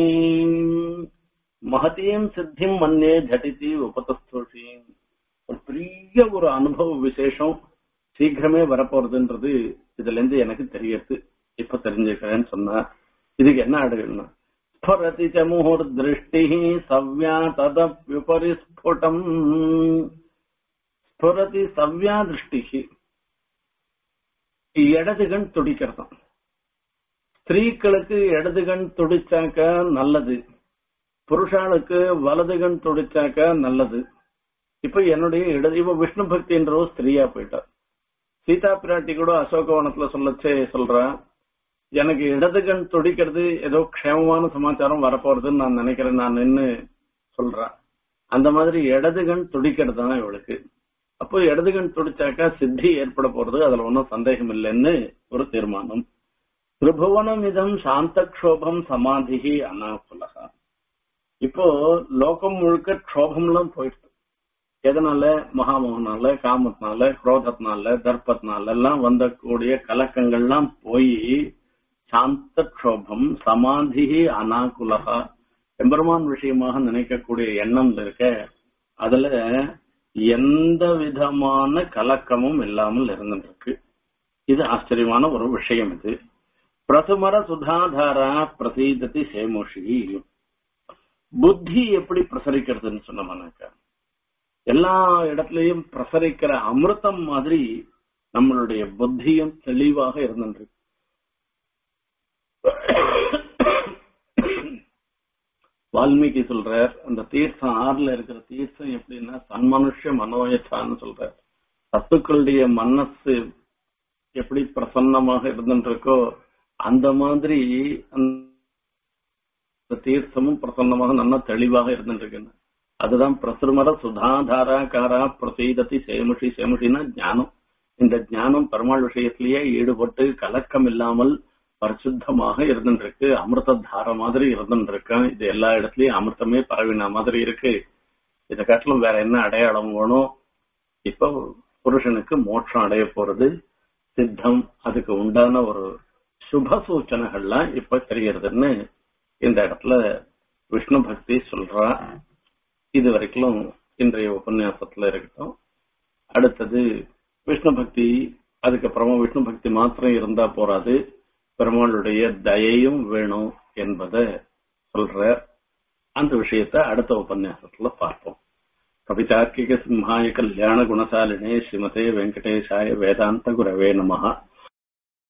மகதீம் சித்திம் மன்னே ஜடிதி உபதஸ்தோஷி ஒரு பெரிய ஒரு அனுபவ விசேஷம் சீக்கிரமே வரப்போறதுன்றது இதுல இருந்து எனக்கு தெரியறது இப்ப தெரிஞ்சுக்கிறேன்னு சொன்னா இதுக்கு என்ன அடையணும் ஸ்பரதி ச முहुर् திருஷ்டி சவ்யா ததப்யுபரி ஸ்புடம் ஸ்புரதி சவ்யா திருஷ்டி இடது கண் துடிக்கிறதாம் ஸ்திரீக்களுக்கு இடது கண் துடிச்சாக்க நல்லது புருஷாளுக்கு வலது கண் துடிச்சாக்க நல்லது இப்ப என்னுடைய இடது இப்ப விஷ்ணு பக்தின்ற ஸ்திரீயா போயிட்டார் சீதா பிராட்டி கூட அசோகவனத்துல சொல்லச்சே சொல்றா எனக்கு இடது கண் துடிக்கிறது ஏதோ க்ஷேமமான சமாச்சாரம் வரப்போறதுன்னு நான் நினைக்கிறேன் நான் நின்னு சொல்றேன் அந்த மாதிரி இடது கண் துடிக்கிறது தான் இவளுக்கு அப்போ இடது கண் துடிச்சாக்கா சித்தி ஏற்பட போறது அதுல ஒன்றும் சந்தேகம் இல்லைன்னு ஒரு தீர்மானம் திரிபுவனம் இதம் சாந்தக்ஷோபம் சமாதிகி அனாகுலகா இப்போ லோகம் முழுக்க க்ஷோபம்லாம் போயிடுது எதனால மகாமோகனால காமத்தினால குரோதத்தினால தர்ப்பத்தினால எல்லாம் வந்தக்கூடிய கலக்கங்கள்லாம் போய் சாந்த க்ஷோபம் சமாதி அனாகுலகா எம்பெருமான் விஷயமாக நினைக்கக்கூடிய எண்ணம் இருக்க அதுல எந்த விதமான கலக்கமும் இல்லாமல் இருந்துருக்கு இது ஆச்சரியமான ஒரு விஷயம் இது பிரசுமர சுதாதாரா பிரசீதத்தி சேமுஷி புத்தி எப்படி பிரசரிக்கிறதுன்னு சொன்னோம்னாக்கா எல்லா இடத்துலயும் பிரசரிக்கிற அமிர்தம் மாதிரி நம்மளுடைய புத்தியும் தெளிவாக இருந்துருக்கு வால்மீகி சொல்றார் அந்த தீர்த்தம் ஆறுல இருக்கிற தீர்த்தம் எப்படின்னா சன்மனுஷ மனோயச்சான்னு சொல்றார் சத்துக்களுடைய மனசு எப்படி பிரசன்னமாக இருந்துருக்கோ அந்த மாதிரி அந்த தீர்த்தமும் பிரசன்னமாக நல்லா தெளிவாக இருந்துருக்கு அதுதான் பிரசுமர சுதாதாராகாரா பிரசீதத்தி சேமுஷி சேமுஷினா ஞானம் இந்த ஞானம் பெருமாள் விஷயத்திலேயே ஈடுபட்டு கலக்கம் இல்லாமல் பரிசுத்தமாக இருந்துருக்கு அமிர்த தார மாதிரி இருந்துருக்கு இது எல்லா இடத்துலயும் அமிர்தமே பரவின மாதிரி இருக்கு இதை காட்டிலும் வேற என்ன அடையாளம் வேணும் இப்ப புருஷனுக்கு மோட்சம் அடைய போறது சித்தம் அதுக்கு உண்டான ஒரு சுப சூச்சனைகள்லாம் இப்ப தெரியறதுன்னு இந்த இடத்துல விஷ்ணு பக்தி சொல்றா இது வரைக்கும் இன்றைய உபன்யாசத்துல இருக்கட்டும் அடுத்தது விஷ்ணு பக்தி அதுக்கப்புறமா விஷ்ணு பக்தி மாத்திரம் இருந்தா போறாது பெருமாளுடைய தயையும் வேணும் என்பதை சொல்ற அந்த விஷயத்த அடுத்த உபன்யாசத்துல பார்ப்போம் கவிதார்க்கிக சிம்ஹாய கல்யாண குணசாலினே ஸ்ரீமதே வெங்கடேஷாய வேதாந்த குரவே நமஹா